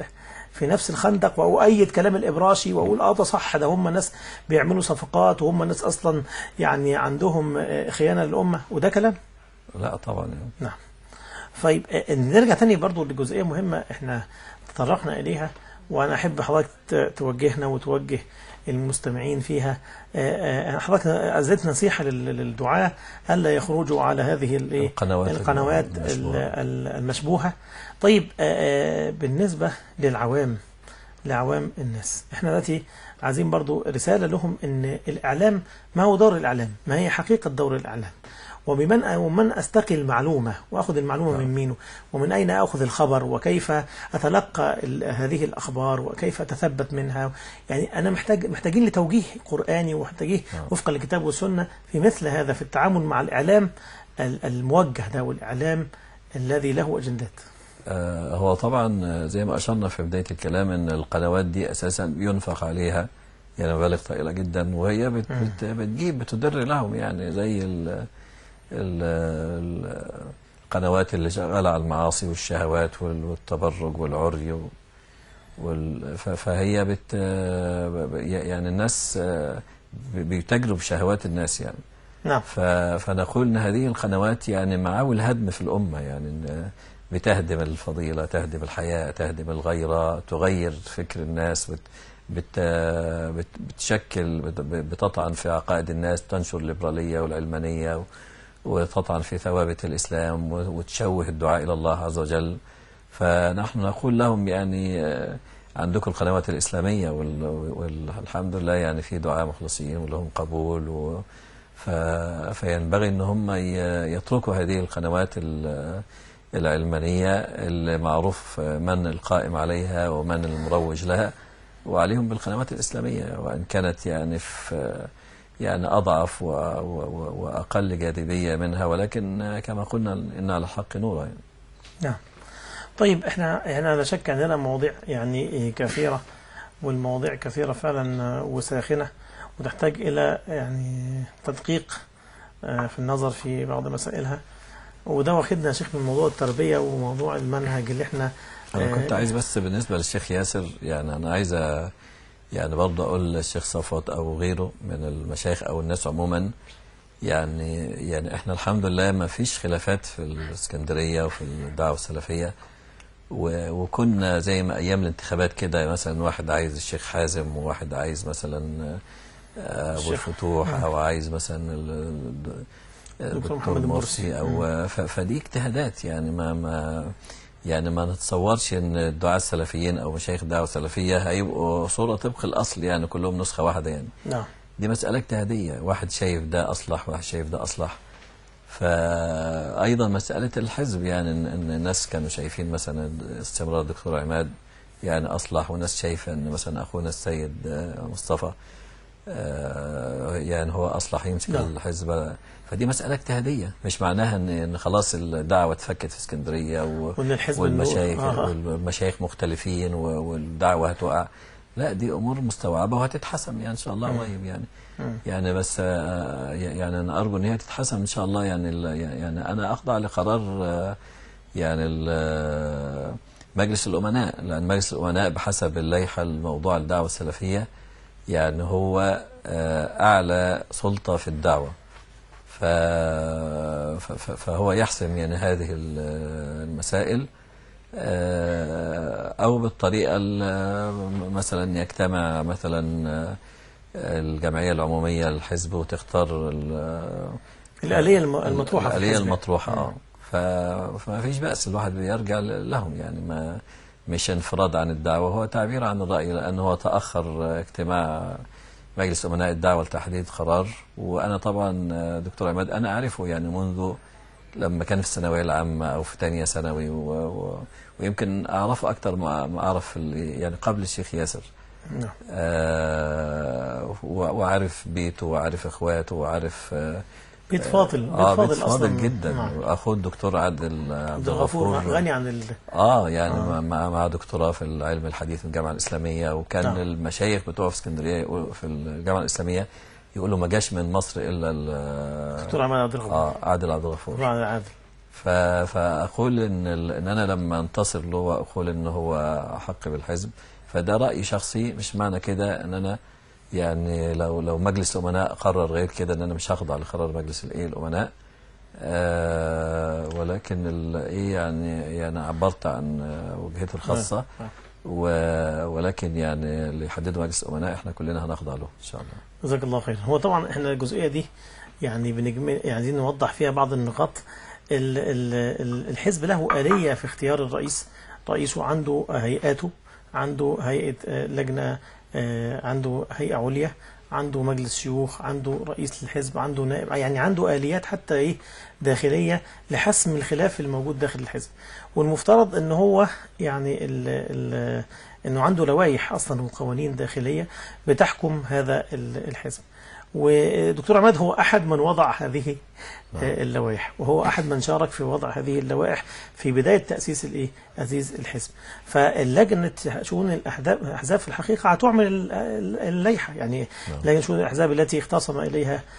في نفس الخندق واؤيد كلام الابراشي واقول اه ده صح ده هم ناس بيعملوا صفقات وهم ناس اصلا يعني عندهم آه، خيانه للامه وده كلام لا طبعا يعني. نعم طيب آه، نرجع تاني برضو لجزئيه مهمه احنا تطرقنا اليها وانا احب حضرتك ت- توجهنا وتوجه المستمعين فيها آه، آه، حضرتك ازلت نصيحه لل- للدعاه الا يخرجوا على هذه الإيه؟ القنوات القنوات المشبوهة. ال- ال- المشبوهه طيب آه، آه، بالنسبه للعوام لعوام الناس احنا دلوقتي عايزين برضو رسالة لهم ان الاعلام ما هو دور الاعلام ما هي حقيقة دور الاعلام وبمن ومن استقي المعلومة واخذ المعلومة من مين ومن اين اخذ الخبر وكيف اتلقى ال- هذه الاخبار وكيف اتثبت منها يعني انا محتاج محتاجين لتوجيه قرآني ومحتاجين وفقا للكتاب والسنة في مثل هذا في التعامل مع الاعلام ال- الموجه ده والاعلام الذي له اجندات آه، هو طبعا آه، زي ما أشرنا في بداية الكلام أن القنوات دي أساسا بينفق عليها يعني مبالغ طائلة جدا وهي بت بت بتجيب بتدر لهم يعني زي ال ال ال القنوات اللي شغالة على المعاصي والشهوات وال- والتبرج والعري و- وال ف- فهي بت آه، يعني الناس آه، بيتاجروا بشهوات الناس يعني نعم ف- فنقول ان هذه القنوات يعني معاول هدم في الامه يعني إن بتهدم الفضيله تهدم الحياه تهدم الغيره تغير فكر الناس بت بت بت بتشكل بت بتطعن في عقائد الناس تنشر الليبراليه والعلمانيه و- وتطعن في ثوابت الاسلام و- وتشوه الدعاء الى الله عز وجل فنحن نقول لهم يعني آه، عندكم القنوات الاسلاميه وال- والحمد لله يعني في دعاء مخلصين ولهم قبول و ف... فينبغي ان هم ي- يتركوا هذه القنوات ال- العلمانيه المعروف من القائم عليها ومن المروج لها وعليهم بالقنوات الاسلاميه وان كانت يعني في يعني اضعف و... و... واقل جاذبيه منها ولكن كما قلنا ان على الحق نورا يعني. نعم طيب احنا هنا لا شك عندنا مواضيع يعني كثيرة والمواضيع كثيرة فعلا وساخنة وتحتاج إلى يعني تدقيق آه، في النظر في بعض مسائلها وده واخدنا يا شيخ من موضوع التربية وموضوع المنهج اللي احنا انا كنت آه، عايز بس بالنسبه للشيخ ياسر يعني انا عايز أ- يعني برضه اقول للشيخ صفوت او غيره من المشايخ او الناس عموما يعني يعني احنا الحمد لله ما فيش خلافات في الاسكندريه وفي الدعوه السلفيه و- وكنا زي ما ايام الانتخابات كده مثلا واحد عايز الشيخ حازم وواحد عايز مثلا آه، ابو الشيخ- الفتوح او عايز مثلا ال- ال- دكتور الدكتور محمد مرسي او ف- فدي اجتهادات يعني ما ما يعني ما نتصورش ان الدعاة السلفيين او مشايخ الدعوه السلفيه هيبقوا صوره طبق الاصل يعني كلهم نسخه واحده يعني نعم دي مساله اجتهاديه واحد شايف ده اصلح واحد شايف ده اصلح فايضا مساله الحزب يعني ان إن الناس كانوا شايفين مثلا استمرار الدكتور عماد يعني اصلح وناس شايفه ان مثلا اخونا السيد آه، مصطفى آه، يعني هو اصلح يمسك نعم. الحزب فدي مساله اجتهاديه مش معناها ان ان خلاص الدعوه اتفكت في اسكندريه و وان الحزب والمشايخ النور- آه. والمشايخ مختلفين و- والدعوه هتقع لا دي امور مستوعبه وهتتحسم يعني ان شاء الله قريب يعني مم. يعني بس آه، يعني انا ارجو ان هي تتحسم ان شاء الله يعني ال- يعني انا اخضع لقرار آه، يعني ال- آه، مجلس الامناء لان مجلس الامناء بحسب اللائحه الموضوع الدعوه السلفيه يعني هو آه، اعلى سلطه في الدعوه ف- ف- ف- فهو يحسم يعني هذه ال- المسائل آه، أو بالطريقة ال- مثلا يجتمع مثلا آه، الجمعية العمومية للحزب وتختار ال- الآلية الم- المطروحة في الآلية الحزب. المطروحة اه ف- فما فيش بأس الواحد بيرجع لهم يعني ما مش انفراد عن الدعوة هو تعبير عن الرأي لأنه هو تأخر اجتماع مجلس أمناء الدعوة لتحديد قرار وأنا طبعا آه، دكتور عماد أنا أعرفه يعني منذ لما كان في الثانوية العامة أو في تانية ثانوي و... و... ويمكن أعرفه أكتر ما ما أعرف ال- يعني قبل الشيخ ياسر نعم آه و- وعارف بيته وعارف إخواته وعارف آه بيت فاضل بيت آه فاضل بيت فاضل أصلا جدا نعم. وأخوه الدكتور عادل عبد عبد الغفور الغفور غني عن ال... اه يعني آه. آه. مع مع دكتوراه في العلم الحديث في الجامعه الاسلاميه وكان نعم. آه. المشايخ بتوعه في اسكندريه يقولوا- في الجامعه الاسلاميه يقولوا ما جاش من مصر الا ال- دكتور عماد عبد الغفور اه عادل عبد الغفور دكتور عادل عادل ف- فاقول ان ال- ان انا لما انتصر له واقول ان هو احق بالحزب فده راي شخصي مش معنى كده ان انا يعني لو لو مجلس الامناء قرر غير كده ان انا مش هخضع لقرار مجلس الايه الامناء آه ولكن ال- ايه يعني يعني عبرت عن آه، وجهتي الخاصه نعم. و- ولكن يعني اللي يحدده مجلس الامناء احنا كلنا هنخضع له ان شاء الله جزاك الله خير هو طبعا احنا الجزئيه دي يعني بنجم يعني عايزين نوضح فيها بعض النقاط ال- ال- ال- الحزب له آلية في اختيار الرئيس رئيسه عنده هيئاته عنده هيئة آه، لجنة آه، عنده هيئة عليا عنده مجلس شيوخ عنده رئيس للحزب عنده نائب يعني عنده آليات حتى ايه داخلية لحسم الخلاف الموجود داخل الحزب والمفترض ان هو يعني ال ال انه عنده لوائح اصلا وقوانين داخلية بتحكم هذا ال- الحزب ودكتور عماد هو احد من وضع هذه آه، اللوائح وهو احد من شارك في وضع هذه اللوائح في بدايه تاسيس الايه تاسيس الحزب فاللجنه شؤون الاحزاب الاحزاب في الحقيقه هتعمل ال- ال- اللائحه يعني لجنه شؤون الاحزاب التي اختصم اليها آه،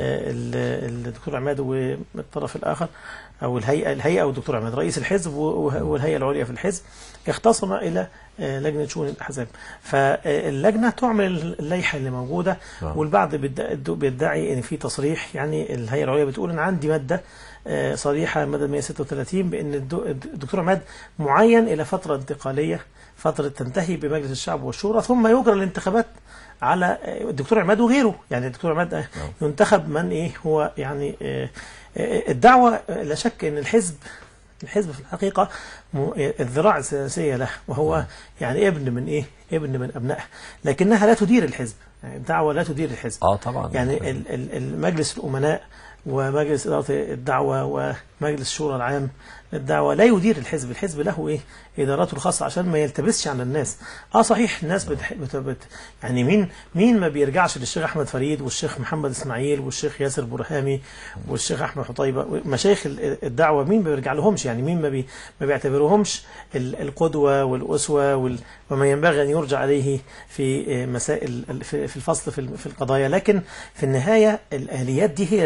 ال- الدكتور عماد والطرف الاخر او الهيئه الهيئه والدكتور عماد رئيس الحزب و- والهيئه العليا في الحزب اختصم الى آه، لجنه شؤون الاحزاب فاللجنه تعمل اللائحه اللي موجوده نعم. والبعض بيدعي- بيدعي ان في تصريح يعني الهيئه العليا بتقول ان عندي ماده آه، صريحه ماده 136 بان الدو- الدكتور عماد معين الى فتره انتقاليه فتره تنتهي بمجلس الشعب والشورى ثم يجرى الانتخابات على آه، الدكتور عماد وغيره يعني الدكتور عماد آه، ينتخب من ايه هو يعني آه، آه، الدعوه آه، لا شك ان الحزب الحزب في الحقيقة م- الذراع السياسية له وهو يعني ابن من إيه؟ ابن من أبنائه لكنها لا تدير الحزب يعني الدعوة لا تدير الحزب اه طبعا يعني ال- ال- المجلس الأمناء ومجلس إدارة الدعوة ومجلس الشورى العام الدعوة لا يدير الحزب الحزب له إيه إدارته الخاصة عشان ما يلتبسش على الناس آه صحيح الناس بتح... بت... بت... يعني مين مين ما بيرجعش للشيخ أحمد فريد والشيخ محمد إسماعيل والشيخ ياسر برهامي والشيخ أحمد حطيبة مشايخ ال- الدعوة مين ما بيرجع لهمش يعني مين ما, بي... ما بيعتبرهمش ال- القدوة والأسوة وال... وما ينبغي أن يرجع عليه في آه، مسائل في في الفصل في ال- في القضايا لكن في النهاية الآليات دي هي بتحكم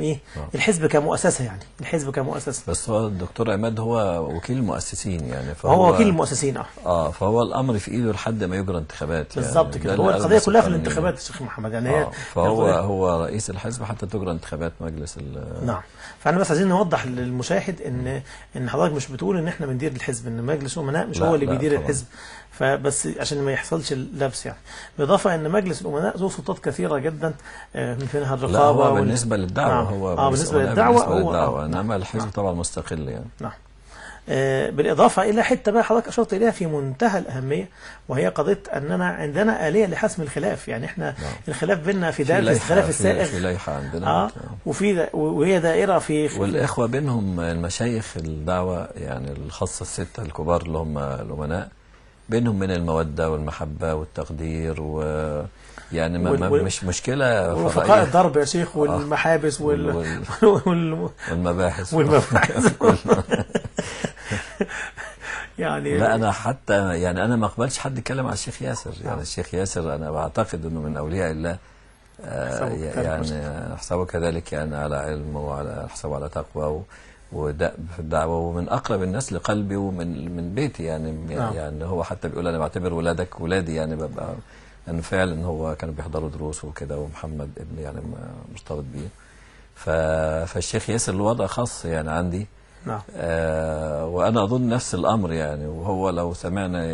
ايه آه. الحزب كمؤسسه يعني الحزب كمؤسسه بس هو الدكتور عماد هو وكيل المؤسسين يعني فهو هو وكيل المؤسسين اه اه فهو الامر في ايده لحد ما يجرى انتخابات يعني بالظبط ده كده اللي هو قاله القضيه كلها في القانونية. الانتخابات يا شيخ محمد يعني هي آه فهو القضية- هو رئيس الحزب حتى تجرى انتخابات مجلس ال نعم فاحنا بس عايزين نوضح للمشاهد ان ان حضرتك مش بتقول ان احنا بندير الحزب ان مجلس الامناء مش لا، هو اللي لا بيدير طبعا. الحزب فبس عشان ما يحصلش اللبس يعني بالاضافه ان مجلس الامناء ذو سلطات كثيره جدا آه، من منها لا الرقابه هو وال- بالنسبه للدعوه نعم. هو اه مجلس بالنسبه الأمناء للدعوه بالنسبة هو للدعوة آه، انما نعم. الحزب طبعا مستقل يعني نعم آه، بالإضافة إلى حتة بقى حضرتك أشرت إليها في منتهى الأهمية وهي قضية أننا عندنا آلية لحسم الخلاف يعني إحنا نعم. الخلاف بيننا في في دائرة لائحة- الخلاف في- السائغ في لائحه عندنا آه وفي دا- وهي دائرة في والاخوه بينهم المشايخ الدعوه يعني الخاصه السته الكبار اللي هم الامناء بينهم من الموده والمحبه والتقدير و يعني ما وال- ما وال- مش مشكله ورفقاء فضائيه الضرب يا شيخ والمحابس وال... وال- وال... والمباحث والمباحث يعني لا انا حتى يعني انا ما اقبلش حد يتكلم على الشيخ ياسر يعني الشيخ ياسر انا بعتقد انه من اولياء الله آه، حسابه كذلك يعني حسابه كذلك يعني على علم وعلى حسابه على تقوى و- ودأب في الدعوه ومن اقرب الناس لقلبي ومن من بيتي يعني نعم. يعني هو حتى بيقول انا بعتبر ولادك ولادي يعني ببقى لان فعلا هو كانوا بيحضروا دروس وكده ومحمد ابني يعني م- مرتبط بيه ف... فالشيخ ياسر له وضع خاص يعني عندي نعم آه وانا اظن نفس الامر يعني وهو لو سمعنا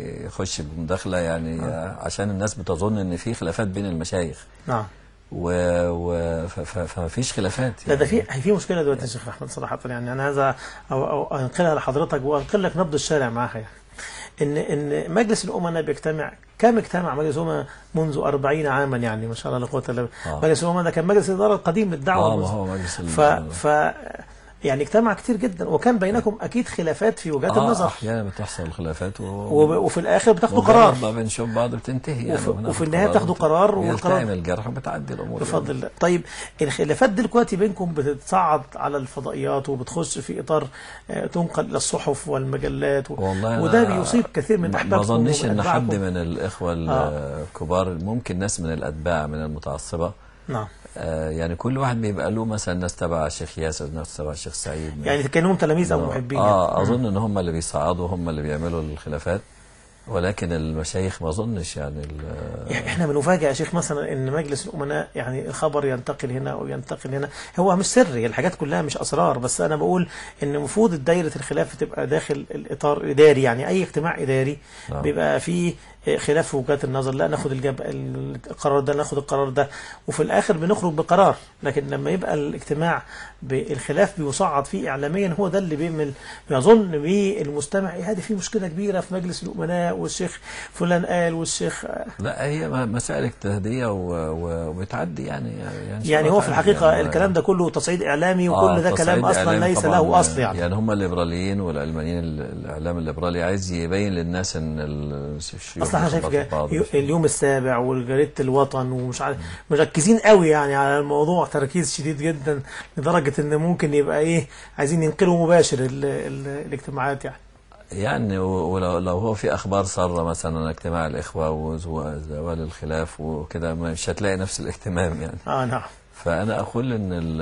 يخش بمداخله يعني آه. عشان الناس بتظن ان في خلافات بين المشايخ نعم و, و ف- ف- فما فيش خلافات لا ده في في مشكله دلوقتي يا شيخ احمد صراحه يعني انا هذا او او انقلها لحضرتك وانقل لك نبض الشارع معاها يعني ان ان مجلس الامناء بيجتمع كم اجتمع مجلس الامناء منذ 40 عاما يعني ما شاء الله لا قوه الا بالله آه. مجلس الامناء ده كان مجلس الاداره القديم للدعوه اه ما المس- هو مجلس ال- ف ف يعني اجتمع كتير جدا وكان بينكم اكيد خلافات في وجهات آه النظر احيانا بتحصل خلافات و... وب- وفي الاخر بتاخدوا مجرد قرار ما بنشوف بعض بتنتهي يعني وفي- وبناخد وفي النهاية قرار بتاخدوا قرار يلتئم والقرار- الجرح وبتعدي الامور بفضل الله طيب الخلافات دي دلوقتي بينكم بتتصعد على الفضائيات وبتخش في اطار آه، تنقل الى الصحف والمجلات و... والله أنا وده بيصيب كثير من ما- احبابكم ما اظنش ان وأتباعكم. حد من الاخوه الكبار ممكن ناس من الاتباع من المتعصبه نعم آه، يعني كل واحد بيبقى له مثلا ناس تبع الشيخ ياسر ناس تبع الشيخ سعيد يعني كانهم تلاميذ او محبين اه يعني. اظن ان هم اللي بيصعدوا هم اللي بيعملوا الخلافات ولكن المشايخ ما اظنش يعني ال- احنا بنفاجئ يا شيخ مثلا ان مجلس الامناء يعني الخبر ينتقل هنا او ينتقل هنا هو مش سري الحاجات كلها مش اسرار بس انا بقول ان المفروض دايره الخلاف تبقى داخل الاطار الاداري يعني اي اجتماع اداري نعم. بيبقى فيه خلاف في وجهات النظر لا ناخد الجب... القرار ده ناخد القرار ده وفي الاخر بنخرج بقرار لكن لما يبقى الاجتماع بالخلاف بيصعد فيه اعلاميا هو ده اللي بيعمل بيظن بيه المستمع إيه هذه في مشكله كبيره في مجلس الامناء والشيخ فلان قال والشيخ لا هي م- مسائل اجتهاديه و- و- وبتعدي يعني يعني, يعني هو في الحقيقه يعني الكلام ده كله تصعيد اعلامي وكل آه، ده كلام تصعيد اصلا إعلامي ليس طبعاً، له اصل يعني يعني هم الليبراليين والعلمانيين ال- الاعلام الليبرالي عايز يبين للناس ان ال- الشيوخ اصلا انا شايف بيخبطوا جا- في بعض. يو- اليوم السابع وجريده الوطن ومش عارف مركزين قوي يعني على الموضوع تركيز شديد جدا لدرجه ان ممكن يبقى ايه عايزين ينقلوا مباشر ال ال الاجتماعات يعني يعني و- ولو لو هو في اخبار ساره مثلا اجتماع الاخوه وزوال الخلاف وكده مش هتلاقي نفس الاهتمام يعني اه نعم فانا اقول ان ال-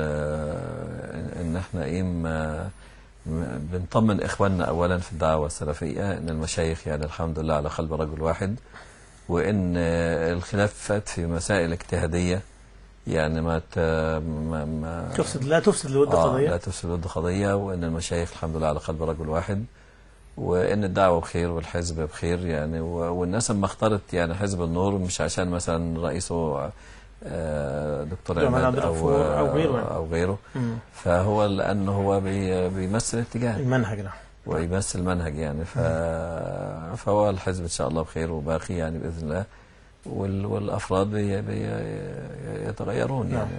ان احنا ايه ما- ما- بنطمن اخواننا اولا في الدعوه السلفيه ان المشايخ يعني الحمد لله على قلب رجل واحد وان الخلافات في مسائل اجتهاديه يعني ما ت- ما, ما تفسد لا تفسد الود آه لا قضيه تفسد الود قضية وإن المشايخ الحمد لله على قلب رجل واحد وإن الدعوة بخير والحزب بخير يعني و- والناس لما اختارت يعني حزب النور مش عشان مثلا رئيسه آه، دكتور جمال عماد عبد أو الغفور أو غيره يعني. أو غيره مم. فهو لأنه هو بي بيمثل اتجاه المنهج نعم ويمثل منهج يعني ف... فهو الحزب إن شاء الله بخير وباقي يعني بإذن الله وال... والأفراد بي... بي... يتغيرون يعني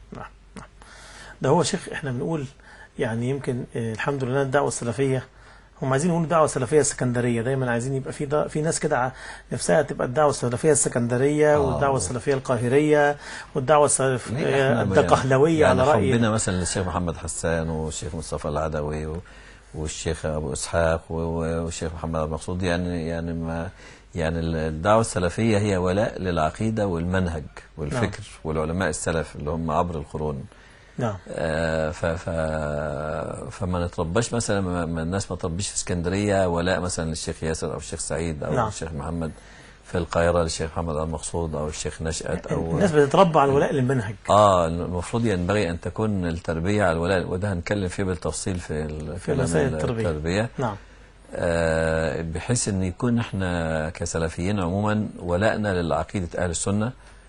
ده هو شيخ احنا بنقول يعني يمكن آه، الحمد لله الدعوه السلفيه هم عايزين يقولوا الدعوه السلفيه السكندريه دايما عايزين يبقى في دا في ناس كده ع- نفسها تبقى الدعوه السلفيه السكندريه آه. والدعوه السلفيه القاهريه والدعوه ليه السلفيه إحنا الدقهلويه يعني على راي حبنا مثلا للشيخ محمد حسان والشيخ مصطفى العدوي و- والشيخ ابو اسحاق و- و- والشيخ محمد عبد المقصود يعني يعني ما يعني ال- الدعوه السلفيه هي ولاء للعقيده والمنهج والفكر والعلماء السلف اللي هم عبر القرون نعم آه، ف ف فما نترباش مثلا ما ما الناس ما تربيش في اسكندريه ولاء مثلا للشيخ ياسر او الشيخ سعيد او نعم. الشيخ محمد في القاهره للشيخ محمد المقصود او الشيخ نشأت او الناس بتتربى على الولاء للمنهج اه المفروض ينبغي ان تكون التربيه على الولاء وده هنتكلم فيه بالتفصيل في ال- في كلام مسائل التربية. التربيه نعم آه، بحيث ان يكون احنا كسلفيين عموما ولائنا لعقيده اهل السنه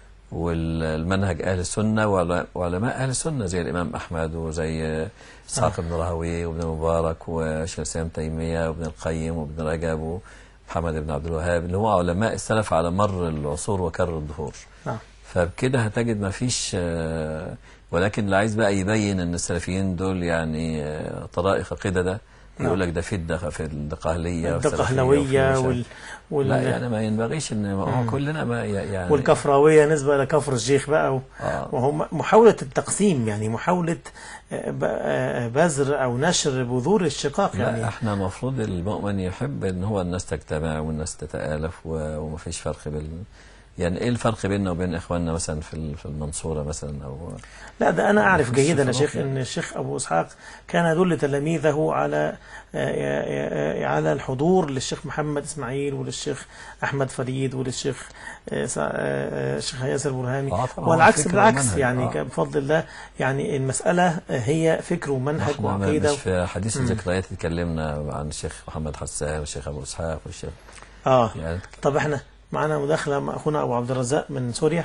والمنهج اهل السنه وعل- وعلماء اهل السنه زي الامام احمد وزي اسحاق بن راهويه وابن مبارك وشيخ الاسلام تيميه وابن القيم وابن رجب ومحمد بن عبد الوهاب اللي هو علماء السلف على مر العصور وكر الدهور نعم فبكده هتجد ما فيش آه، ولكن اللي عايز بقى يبين ان السلفيين دول يعني آه، طرائق قدده نعم. يقول لك ده في الدق في الدقهليه والسلفية وفي الدقهلوية مش عارف. وال وال لا يعني ما ينبغيش ان هو كلنا ما ي- يعني والكفراوية نسبة لكفر الشيخ بقى و... آه. وهم محاولة التقسيم يعني محاولة آه، ب- آه، بذر أو نشر بذور الشقاق لا يعني احنا المفروض المؤمن يحب ان هو الناس تجتمع والناس تتآلف و- وما فيش فرق بين يعني ايه الفرق بيننا وبين اخواننا مثلا في ال- في المنصوره مثلا او لا ده أنا أعرف مفيش جيدا يا فروق شيخ يعني. أن الشيخ أبو إسحاق كان يدل تلاميذه على آه، آه، آه، على الحضور للشيخ محمد إسماعيل وللشيخ أحمد فريد وللشيخ آه، سع- آه، آه، الشيخ ياسر برهامي آه طبعاً، والعكس فكر بالعكس ومنهج، يعني آه. كان بفضل الله يعني المسألة هي فكر ومنهج احنا ما- وعقيدة مش في حديث الذكريات اتكلمنا عن الشيخ محمد حسان والشيخ ابو اسحاق والشيخ اه يعني طب احنا معنا مداخلة مع أخونا أبو عبد الرزاق من سوريا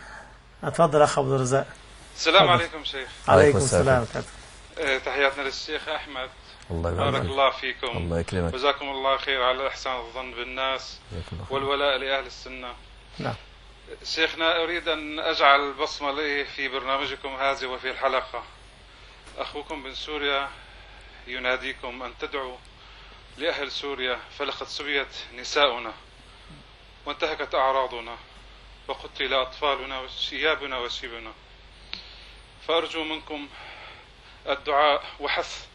اتفضل أخ عبد الرزاق السلام تفضل. عليكم شيخ عليكم السلام. السلام ورحمة الله. آه، تحياتنا للشيخ أحمد الله بارك يبارك الله فيكم الله يكرمك جزاكم الله خير على إحسان الظن بالناس جزاك الله خير. والولاء لأهل السنة نعم شيخنا أريد أن أجعل بصمة لي في برنامجكم هذه وفي الحلقة أخوكم من سوريا يناديكم أن تدعوا لأهل سوريا فلقد سبيت نساؤنا وانتهكت أعراضنا وقتل أطفالنا وشيابنا وشيبنا فأرجو منكم الدعاء وحث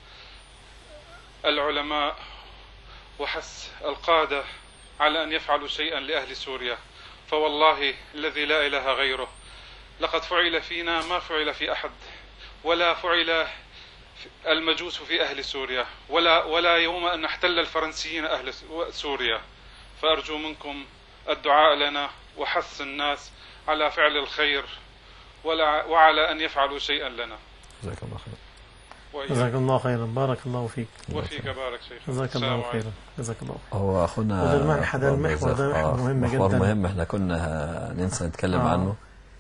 العلماء وحث القادة على أن يفعلوا شيئا لأهل سوريا فوالله الذي لا إله غيره لقد فعل فينا ما فعل في أحد ولا فعل المجوس في أهل سوريا ولا ولا يوم أن احتل الفرنسيين أهل سوريا فأرجو منكم الدعاء لنا وحث الناس على فعل الخير ولا وعلى أن يفعلوا شيئا لنا جزاك الله خير وإياك. جزاك الله خيرا بارك الله فيك وفيك بارك شيخ جزاك السلام الله عليكم. خيرا جزاك الله خيرا هو اخونا وده المنح- ده أخو المحور ده الرزاق. محور آه، مهم محور جداً. مهم احنا كنا ننسى نتكلم آه. عنه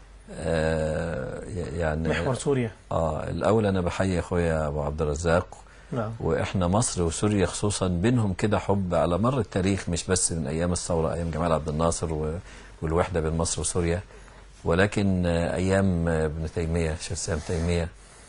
آه يعني محور سوريا اه الاول انا بحيي اخويا ابو عبد الرزاق نعم واحنا مصر وسوريا خصوصا بينهم كده حب على مر التاريخ مش بس من ايام الثوره ايام جمال عبد الناصر و- والوحده بين مصر وسوريا ولكن آه، ايام آه، ابن تيميه شيخ الاسلام تيميه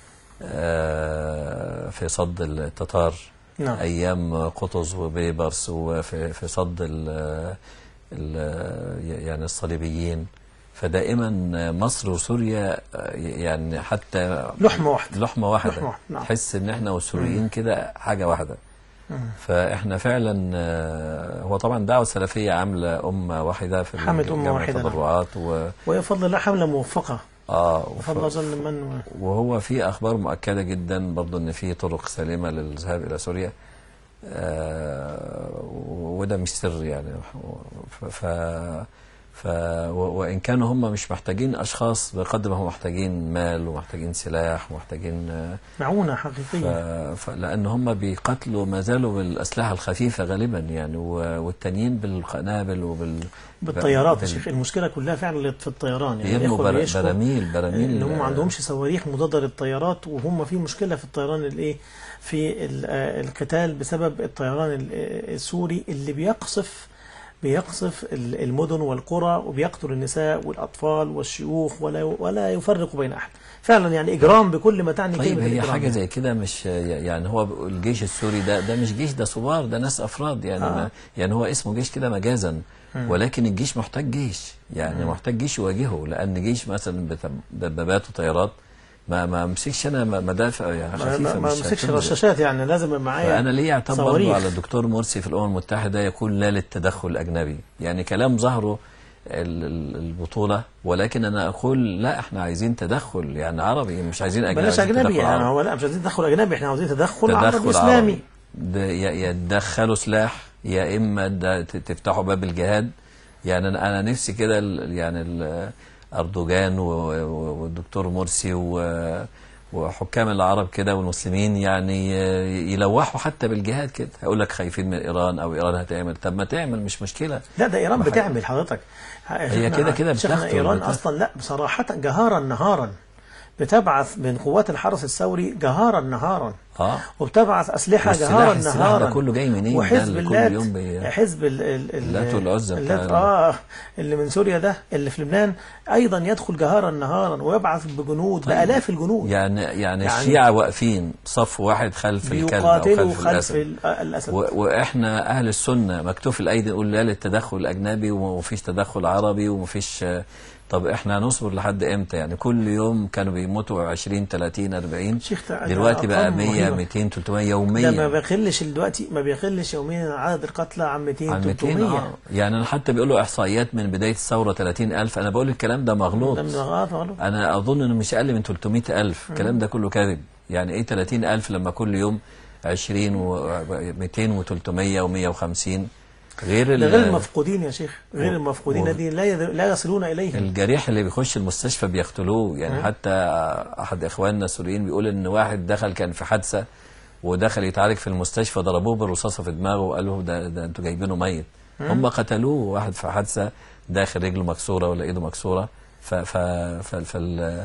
آه، في صد التتار نعم ايام قطز وبيبرس وفي في صد ال ال يعني الصليبيين فدائما مصر وسوريا يعني حتى لحمة واحدة لحمه واحده لحمة واحدة، نعم. تحس ان احنا والسوريين كده حاجه واحده مم. فاحنا فعلا آه، هو طبعا دعوه سلفيه عامله امه واحده في حمد أمة جمع واحدة، نعم. التبرعات و ويفضل الله حملة موفقة اه وفضل وف- أظن من وهو في اخبار مؤكده جدا برضو ان في طرق سليمه للذهاب الى سوريا آه وده مش سر يعني ف, ف, ف و- وان كانوا هم مش محتاجين اشخاص بقدر ما هم محتاجين مال ومحتاجين سلاح ومحتاجين آه، معونة ف, حقيقية ف لان هم بيقاتلوا ما زالوا بالاسلحه الخفيفه غالبا يعني و- والتانيين بالقنابل وبال بالطيارات يا بال- شيخ المشكلة كلها فعلا في الطيران يعني بيرموا الإخوة بر- بيشكوا براميل براميل ان هم ما عندهمش صواريخ مضاده للطيارات وهم في مشكله في الطيران الايه في ال- آه، القتال بسبب الطيران ال- آه، السوري اللي بيقصف بيقصف ال- المدن والقرى وبيقتل النساء والاطفال والشيوخ ولا ولا يفرق بين احد فعلا يعني اجرام بكل ما تعني طيب كلمه هي الإجرام حاجة يعني. زي كده مش يعني هو الجيش السوري ده ده مش جيش ده صغار ده ناس أفراد يعني آه. ما يعني هو اسمه جيش كده مجازا ولكن الجيش محتاج جيش يعني محتاج جيش يواجهه لأن جيش مثلا بت- دبابات وطيارات ما ما امسكش أنا م- مدافع يعني ما- خفيفة ما ما مش مسكش هتنزل. رشاشات يعني لازم يبقى معايا فأنا ليه اعتبر برضه صواريخ. على الدكتور مرسي في الأمم المتحدة يقول لا للتدخل الأجنبي يعني كلام ظهره ال- ال- البطولة ولكن أنا أقول لا احنا عايزين تدخل يعني عربي مش عايزين أجنبي بلاش عايزين اجنبي تدخل يعني عربي. هو لا مش عايزين تدخل اجنبي احنا عاوزين تدخل, عربي تدخل اسلامي عربي ده يا يا تدخلوا سلاح يا اما ده ت- تفتحوا باب الجهاد يعني انا أنا نفسي كده ال- يعني ال- اردوغان و- و- والدكتور مرسي و- وحكام العرب كده والمسلمين يعني ي- يلوحوا حتى بالجهاد كده هيقول لك خايفين من ايران او ايران هتعمل طب ما تعمل مش مشكله لا ده ايران ما حاجة. بتعمل حضرتك هي كده كده شيخنا بتخطر ايران بتخ- اصلا لا بصراحه جهارا نهارا بتبعث من قوات الحرس الثوري جهارا نهارا اه وبتبعث اسلحه والسلاح- جهارا السلاح نهارا ده كله جاي منين؟ ده وحزب اللي كل اللات يوم بي- حزب ال- ال- ال- اللات والعزى اللات بتاع- اه اللي من سوريا ده اللي في لبنان ايضا يدخل جهارا نهارا ويبعث بجنود بالاف الجنود يعني يعني يعني الشيعة واقفين صف واحد خلف الكلب او بيقاتلوا خلف, خلف الاسد ال- الاسد و- واحنا اهل السنه مكتوف الايدي نقول لا للتدخل الاجنبي ومفيش تدخل عربي ومفيش طب احنا هنصبر لحد امتى يعني كل يوم كانوا بيموتوا 20 30 40 شيخ ده- ده دلوقتي بقى أرقام 100 رهيبة. 200 300 ده ما يوميا بيقلش دلوقتي ما بيقلش يوميا عدد القتلى عن 200 عن 200 300 اه يعني انا حتى بيقولوا احصائيات من بدايه الثوره 30000 انا بقول الكلام ده مغلوط ده من غلط غلط انا اظن انه مش اقل من 300 الف الكلام ده كله كذب يعني ايه 30 الف لما كل يوم 20 و 200 و300 و150 غير ده ال- غير المفقودين يا شيخ غير و- المفقودين و- الذين لا يذ- لا يصلون اليهم الجريح اللي بيخش المستشفى بيقتلوه يعني حتى احد اخواننا السوريين بيقول ان واحد دخل كان في حادثه ودخل يتعالج في المستشفى ضربوه بالرصاصه في دماغه وقالوا ده, ده انتوا جايبينه ميت هم قتلوه واحد في حادثه داخل رجله مكسوره ولا ايده مكسوره ف ف ف فال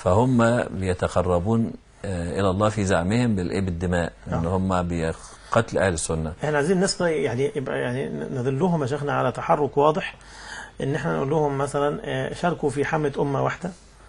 فهم بيتقربون آه، الى الله في زعمهم بالايه بالدماء ان هم بقتل اهل السنه احنا عايزين الناس يعني يبقى يعني ندلهم يا شيخنا على تحرك واضح ان احنا نقول لهم مثلا آه، شاركوا في حمله امه واحده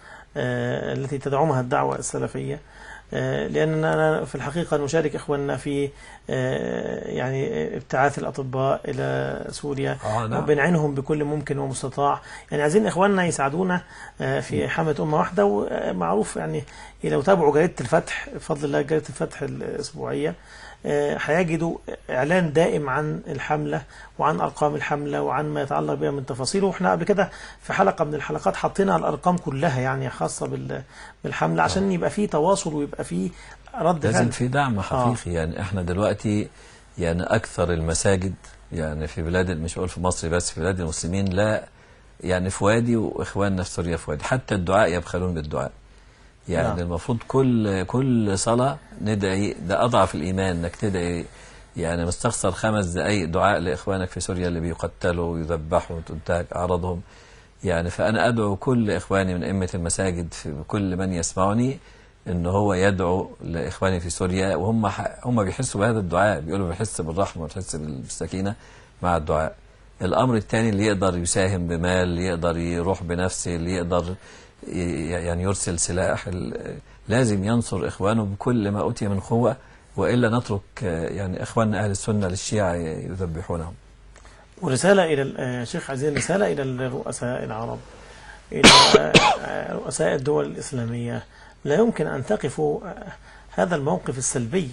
آه، التي تدعمها الدعوه السلفيه آه، لاننا في الحقيقه نشارك اخواننا في آه، يعني ابتعاث الاطباء الى سوريا آه، نعم. وبنعينهم بكل ممكن ومستطاع يعني عايزين اخواننا يساعدونا آه، في حمله امه واحده ومعروف يعني لو تابعوا جريده الفتح بفضل الله جريده الفتح الاسبوعيه آه، هيجدوا اعلان دائم عن الحمله وعن ارقام الحمله وعن ما يتعلق بها من تفاصيل واحنا قبل كده في حلقه من الحلقات حطينا الارقام كلها يعني خاصه بال- بالحمله عشان يبقى في تواصل ويبقى في رد لازم فعل في دعم حقيقي يعني احنا دلوقتي يعني اكثر المساجد يعني في بلاد مش هقول في مصر بس في بلاد المسلمين لا يعني في وادي واخواننا في سوريا في وادي حتى الدعاء يبخلون بالدعاء يعني نعم. نعم. المفروض كل كل صلاه ندعي ده اضعف الايمان انك تدعي يعني مستخسر خمس دقائق دعاء لاخوانك في سوريا اللي بيقتلوا ويذبحوا وتنتهك اعراضهم يعني فانا ادعو كل اخواني من ائمه المساجد في كل من يسمعني ان هو يدعو لاخواني في سوريا وهم ح- هم بيحسوا بهذا الدعاء بيقولوا بيحس بالرحمه وبيحس بالسكينه مع الدعاء الامر الثاني اللي يقدر يساهم بمال اللي يقدر يروح بنفسه اللي يقدر ي- يعني يرسل سلاح ال- لازم ينصر اخوانه بكل ما اوتي من قوه والا نترك آه، يعني اخواننا اهل السنه للشيعه يذبحونهم ورسالة إلى ال- آه، شيخ عزيز رسالة إلى الرؤساء العرب إلى آه، رؤساء الدول الإسلامية لا يمكن أن تقفوا آه، هذا الموقف السلبي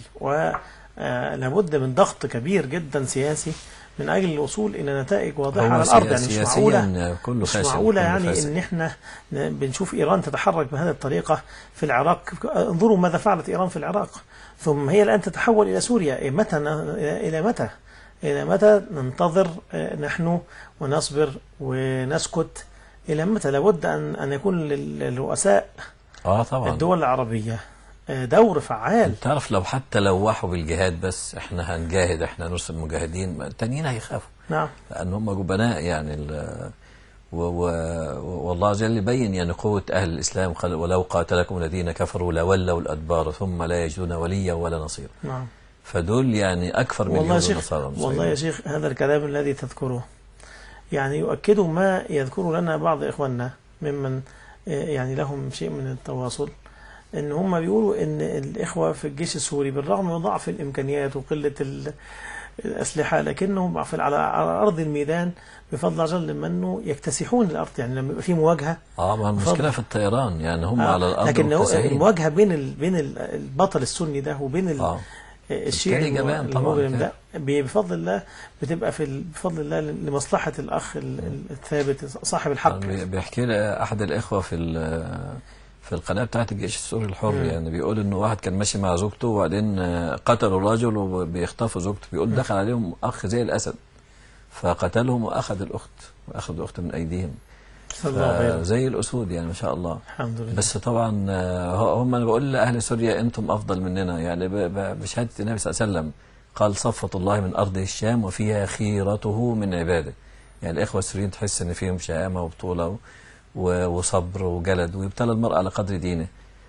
ولابد من ضغط كبير جدا سياسي من أجل الوصول إلى نتائج واضحة هو على الأرض يعني مش سياسيا معقولة كله مش فاشل معقولة كله يعني فاسد. إن إحنا ن- بنشوف إيران تتحرك بهذه الطريقة في العراق انظروا ماذا فعلت إيران في العراق ثم هي الآن تتحول إلى سوريا إيه متى ن- إلى متى إلى متى ننتظر آه، نحن ونصبر ونسكت إلى متى لابد أن أن يكون لل- للرؤساء اه طبعا الدول العربية آه، دور فعال تعرف لو حتى لوحوا بالجهاد بس احنا هنجاهد احنا نرسل مجاهدين التانيين هيخافوا نعم لان هم جبناء يعني ال- و و والله عز وجل يبين يعني قوة أهل الإسلام قال ولو قاتلكم الذين كفروا لولوا الأدبار ثم لا يجدون وليا ولا نصيرا نعم فدول يعني أكثر من والله يا اليهود شيخ والنصارى والله يا شيخ هذا الكلام الذي تذكره يعني يؤكد ما يذكر لنا بعض إخواننا ممن آه، يعني لهم شيء من التواصل ان هم بيقولوا ان الاخوه في الجيش السوري بالرغم من ضعف الامكانيات وقله ال- الاسلحه لكنهم في- على على ارض الميدان بفضل الله جل منه يكتسحون الارض يعني لما يبقى في مواجهه اه ما المشكلة بفضل. في الطيران يعني هم آه، على الأرض لكن هو مكتسحين. المواجهه بين ال... بين ال- البطل السني ده وبين ال... آه. الشيء بالتالي الم- جبان طبعاً المجرم كده. ده بفضل الله بتبقى في ال- بفضل الله لمصلحة الأخ ال- ال- الثابت صاحب الحق بي- بيحكي لي احد الاخوه في ال- في القناه بتاعت الجيش السوري الحر مم. يعني بيقول انه واحد كان ماشي مع زوجته وبعدين آه، قتلوا الرجل وبيخطفوا زوجته بيقول دخل عليهم اخ زي الاسد فقتلهم واخذ الاخت واخذ الاخت من ايديهم صلى الله خيرا زي الاسود يعني ما شاء الله الحمد لله بس طبعا آه، هم انا بقول لاهل سوريا انتم افضل مننا يعني ب- ب- بشهاده النبي صلى الله عليه وسلم قال صفة الله من ارض الشام وفيها خيرته من عباده يعني الاخوه السوريين تحس ان فيهم شهامه وبطوله و- وصبر وجلد ويبتلى المرء على قدر دينه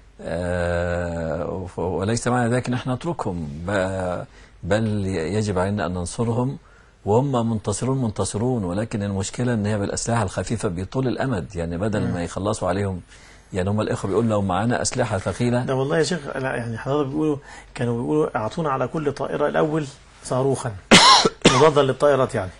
آه، وليس معنى ذلك ان احنا نتركهم ب- بل يجب علينا ان ننصرهم وهم منتصرون منتصرون ولكن المشكله ان هي بالاسلحه الخفيفه بيطول الامد يعني بدل ما يخلصوا عليهم يعني هم الاخوه بيقولوا لو معانا اسلحه ثقيله ده والله يا شيخ لا يعني حضرتك بيقولوا كانوا بيقولوا اعطونا على كل طائرة الأول صاروخا مضادا للطائرات يعني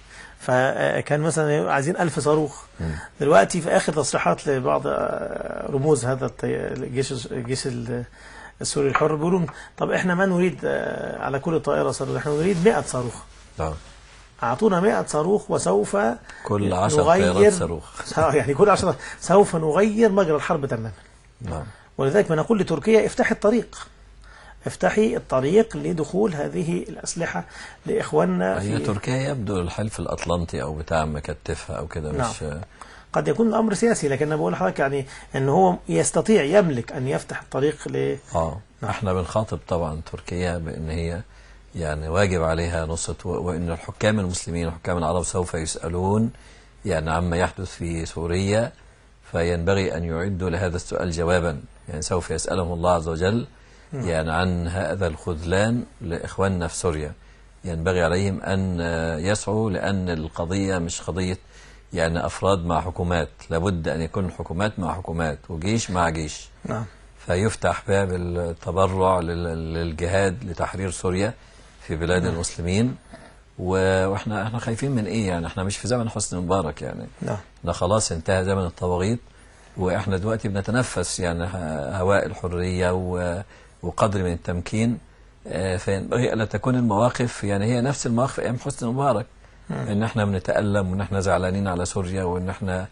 فكان مثلا عايزين ألف صاروخ دلوقتي في آخر تصريحات لبعض آه، رموز هذا الطي- الجيش الجيش ال- السوري الحر بيقولوا طب احنا ما نريد آه، على كل طائرة صاروخ احنا نريد 100 صاروخ نعم. أعطونا 100 صاروخ وسوف كل عشر نغير- طيارات صاروخ يعني كل عشرة سوف نغير مجرى الحرب تماما نعم ولذلك بنقول لتركيا افتحي الطريق افتحي الطريق لدخول هذه الأسلحة لإخواننا هي في تركيا يبدو الحلف الاطلنطي او بتاع مكتفها او كده مش قد يكون الأمر سياسي لكن أنا بقول لحضرتك يعني أن هو يستطيع يملك أن يفتح الطريق ل اه احنا بنخاطب طبعا تركيا بان هي يعني واجب عليها نصرة و- وان الحكام المسلمين وحكام العرب سوف يسالون يعني عما يحدث في سوريا فينبغي ان يعدوا لهذا السؤال جوابا يعني سوف يسالهم الله عز وجل يعني عن هذا الخذلان لاخواننا في سوريا ينبغي عليهم ان آه، يسعوا لان القضيه مش قضيه يعني افراد مع حكومات لابد ان يكون الحكومات مع حكومات وجيش مع جيش نعم فيفتح باب التبرع لل- للجهاد لتحرير سوريا في بلاد المسلمين و- واحنا احنا خايفين من ايه يعني احنا مش في زمن حسني مبارك يعني نعم احنا خلاص انتهى زمن الطواغيت واحنا دلوقتي بنتنفس يعني ه- هواء الحريه و- وقدر من التمكين آه، فينبغي الا تكون المواقف يعني هي نفس المواقف ايام حسني مبارك ان احنا بنتالم وان احنا زعلانين على سوريا وان احنا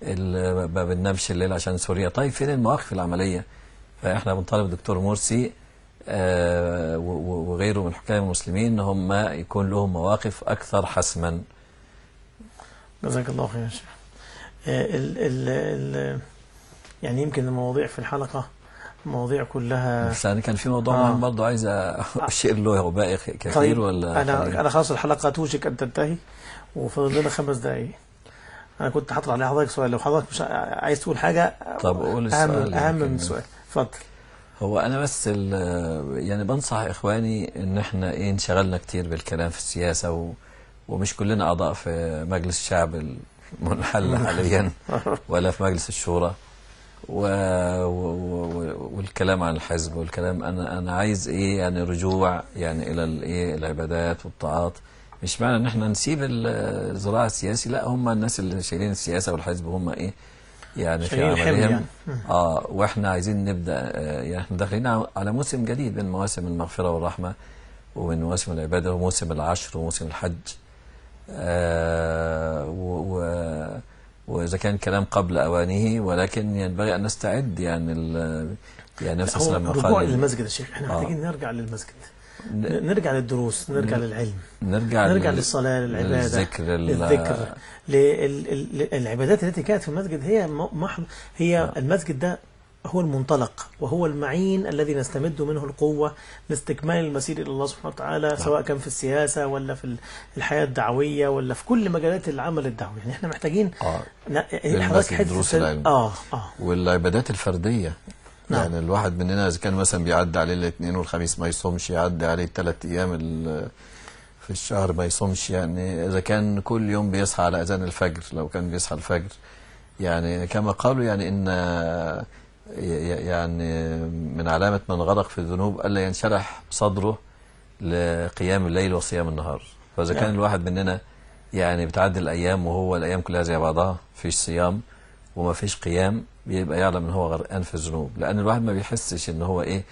ال- ما بننامش الليل عشان سوريا طيب فين المواقف العمليه فاحنا بنطالب الدكتور مرسي آه، و- و- وغيره من الحكام المسلمين ان هم يكون لهم مواقف اكثر حسما جزاك الله خير يا شيخ آه، ال ال ال يعني يمكن المواضيع في الحلقة مواضيع كلها بس انا كان في موضوع آه. مهم برضه عايز اشير له هو باقي خ- كثير طيب ولا أنا خليه؟ أنا خلاص الحلقة توشك أن تنتهي وفاضل لنا خمس دقايق أنا كنت حاطط على حضرتك سؤال لو حضرتك مش عايز تقول حاجة طب قول أهم السؤال أهم من يمكن. السؤال اتفضل هو انا بس ال- يعني بنصح اخواني ان احنا ايه انشغلنا كتير بالكلام في السياسه و ومش كلنا اعضاء في مجلس الشعب المنحل حاليا ولا في مجلس الشورى و... و... و... والكلام عن الحزب والكلام انا انا عايز ايه يعني رجوع يعني الى الايه العبادات والطاعات مش معنى ان احنا نسيب ال- الزراعه السياسي لا هم الناس اللي شايلين السياسه والحزب هم ايه يعني في شايلين الحمل عملهم يعني. اه واحنا عايزين نبدا آه يعني احنا داخلين ع- على موسم جديد من مواسم المغفره والرحمه ومن مواسم العباده وموسم العشر وموسم الحج آه و و واذا كان كلام قبل اوانه ولكن ينبغي ان نستعد يعني ال- يعني نفس هو السلام الرجوع قال للمسجد يا شيخ احنا آه. محتاجين نرجع للمسجد ن- ن- نرجع للدروس نرجع للعلم نرجع نرجع لل- للصلاة للعبادة للذكر لل- للذكر للعبادات التي كانت في المسجد هي م- محض هي المسجد ده هو المنطلق وهو المعين الذي نستمد منه القوة لاستكمال المسير إلى الله سبحانه وتعالى سواء كان في السياسة ولا في الحياة الدعوية ولا في كل مجالات العمل الدعوي يعني احنا محتاجين اه ن- للمسجد، حضرتك حتة دروس السل- العلم. اه اه والعبادات الفردية نعم. يعني الواحد مننا إذا كان مثلا بيعدي عليه الاثنين والخميس ما يصومش يعدي عليه الثلاث أيام ال- في الشهر ما يصومش يعني إذا كان كل يوم بيصحى على أذان الفجر لو كان بيصحى الفجر يعني كما قالوا يعني إن ي- يعني من علامة من غرق في الذنوب ألا ينشرح صدره لقيام الليل وصيام النهار فإذا كان نعم. الواحد مننا يعني بتعدي الأيام وهو الأيام كلها زي بعضها فيش صيام وما فيش قيام بيبقى يعلم ان هو غرقان في الذنوب لان الواحد ما بيحسش ان هو ايه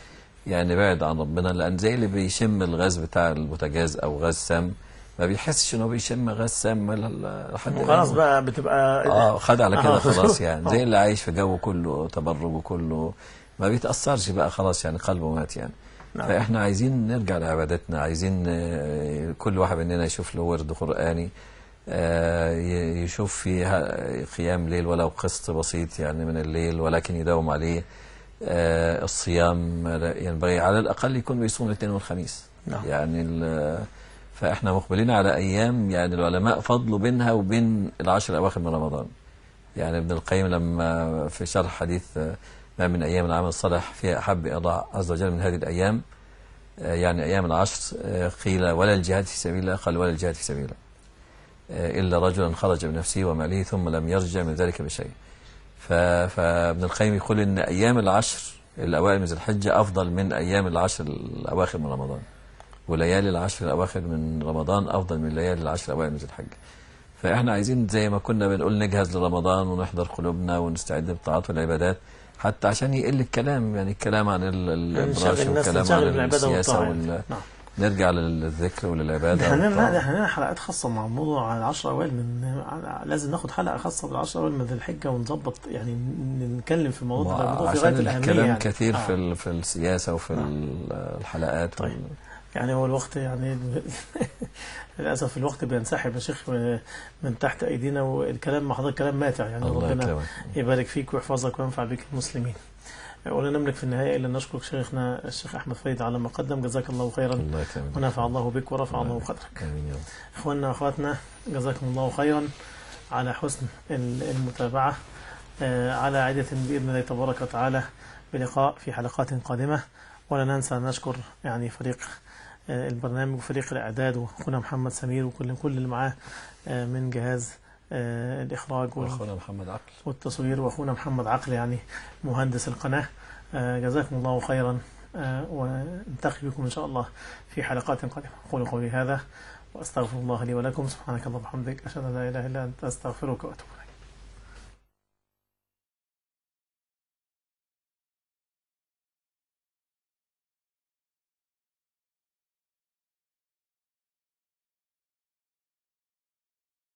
يعني بعد عن ربنا لان زي اللي بيشم الغاز بتاع البوتاجاز او غاز سام ما بيحسش انه بيشم غاز سام ل- لحد خلاص بقى بتبقى اه خد على كده آه. خلاص يعني زي آه. اللي عايش في جو كله تبرج وكله ما بيتأثرش بقى خلاص يعني قلبه مات يعني نعم. فاحنا عايزين نرجع لعبادتنا عايزين آه، كل واحد مننا يشوف له ورد قرآني آه، ي- يشوف فيه قيام ليل ولو قسط بسيط يعني من الليل ولكن يداوم عليه آه، الصيام ينبغي على الأقل يكون بيصوم الاثنين والخميس نعم. يعني ال- فاحنا مقبلين على أيام يعني العلماء فضلوا بينها وبين العشر الأواخر من رمضان يعني ابن القيم لما في شرح حديث آه، ما من أيام العمل الصالح فيها أحب إلى الله عز وجل من هذه الأيام آه، يعني أيام العشر آه، قيل ولا الجهاد في سبيل الله قال ولا الجهاد في سبيل الله آه، إلا رجلا خرج بنفسه وماله ثم لم يرجع من ذلك بشيء ف- فابن القيم يقول إن أيام العشر الأوائل من ذي الحجة أفضل من أيام العشر الأواخر من رمضان وليالي العشر الأواخر من رمضان أفضل من ليالي العشر الأوائل من ذي الحجة فإحنا عايزين زي ما كنا بنقول نجهز لرمضان ونحضر قلوبنا ونستعد بالطاعات والعبادات حتى عشان يقل الكلام يعني الكلام عن ال- نشغل الابراج الناس والكلام نشغل عن بالعبادة السياسه والطاعة. وال... نعم. نرجع للذكر وللعباده احنا والطاعة. لنا احنا لنا حلقات خاصه مع موضوع العشرة اوائل من لازم ناخد حلقه خاصه بالعشرة اوائل من ذي الحجه ونظبط يعني ن- نتكلم في الموضوع ده الموضوع في غايه عشان الاهميه الكلام يعني. كثير آه. في ال- في السياسه وفي ال- الحلقات طيب. وال- يعني هو الوقت يعني للاسف الوقت بينسحب يا شيخ من تحت ايدينا والكلام مع حضرتك كلام ماتع يعني الله ربنا يكرمك يبارك فيك ويحفظك وينفع بك المسلمين ولا نملك في النهايه الا نشكر شيخنا الشيخ احمد فريد على ما قدم جزاك الله خيرا الله يكرمك ونفع الله بك ورفع الله قدرك امين يا رب اخواننا واخواتنا جزاكم الله خيرا على حسن ال- المتابعه آه، على عدة بإذن الله تبارك وتعالى بلقاء في حلقات قادمة ولا ننسى أن نشكر يعني فريق آه، البرنامج وفريق الإعداد وأخونا محمد سمير وكل كل اللي معاه آه، من جهاز آه، الإخراج وال- واخونا محمد عقل والتصوير واخونا محمد عقل يعني مهندس القناه آه، جزاكم الله خيرا آه، ونلتقي بكم ان شاء الله في حلقات قادمه اقول قولي هذا واستغفر الله لي ولكم سبحانك اللهم وبحمدك اشهد ان لا اله الا انت استغفرك واتوب اليك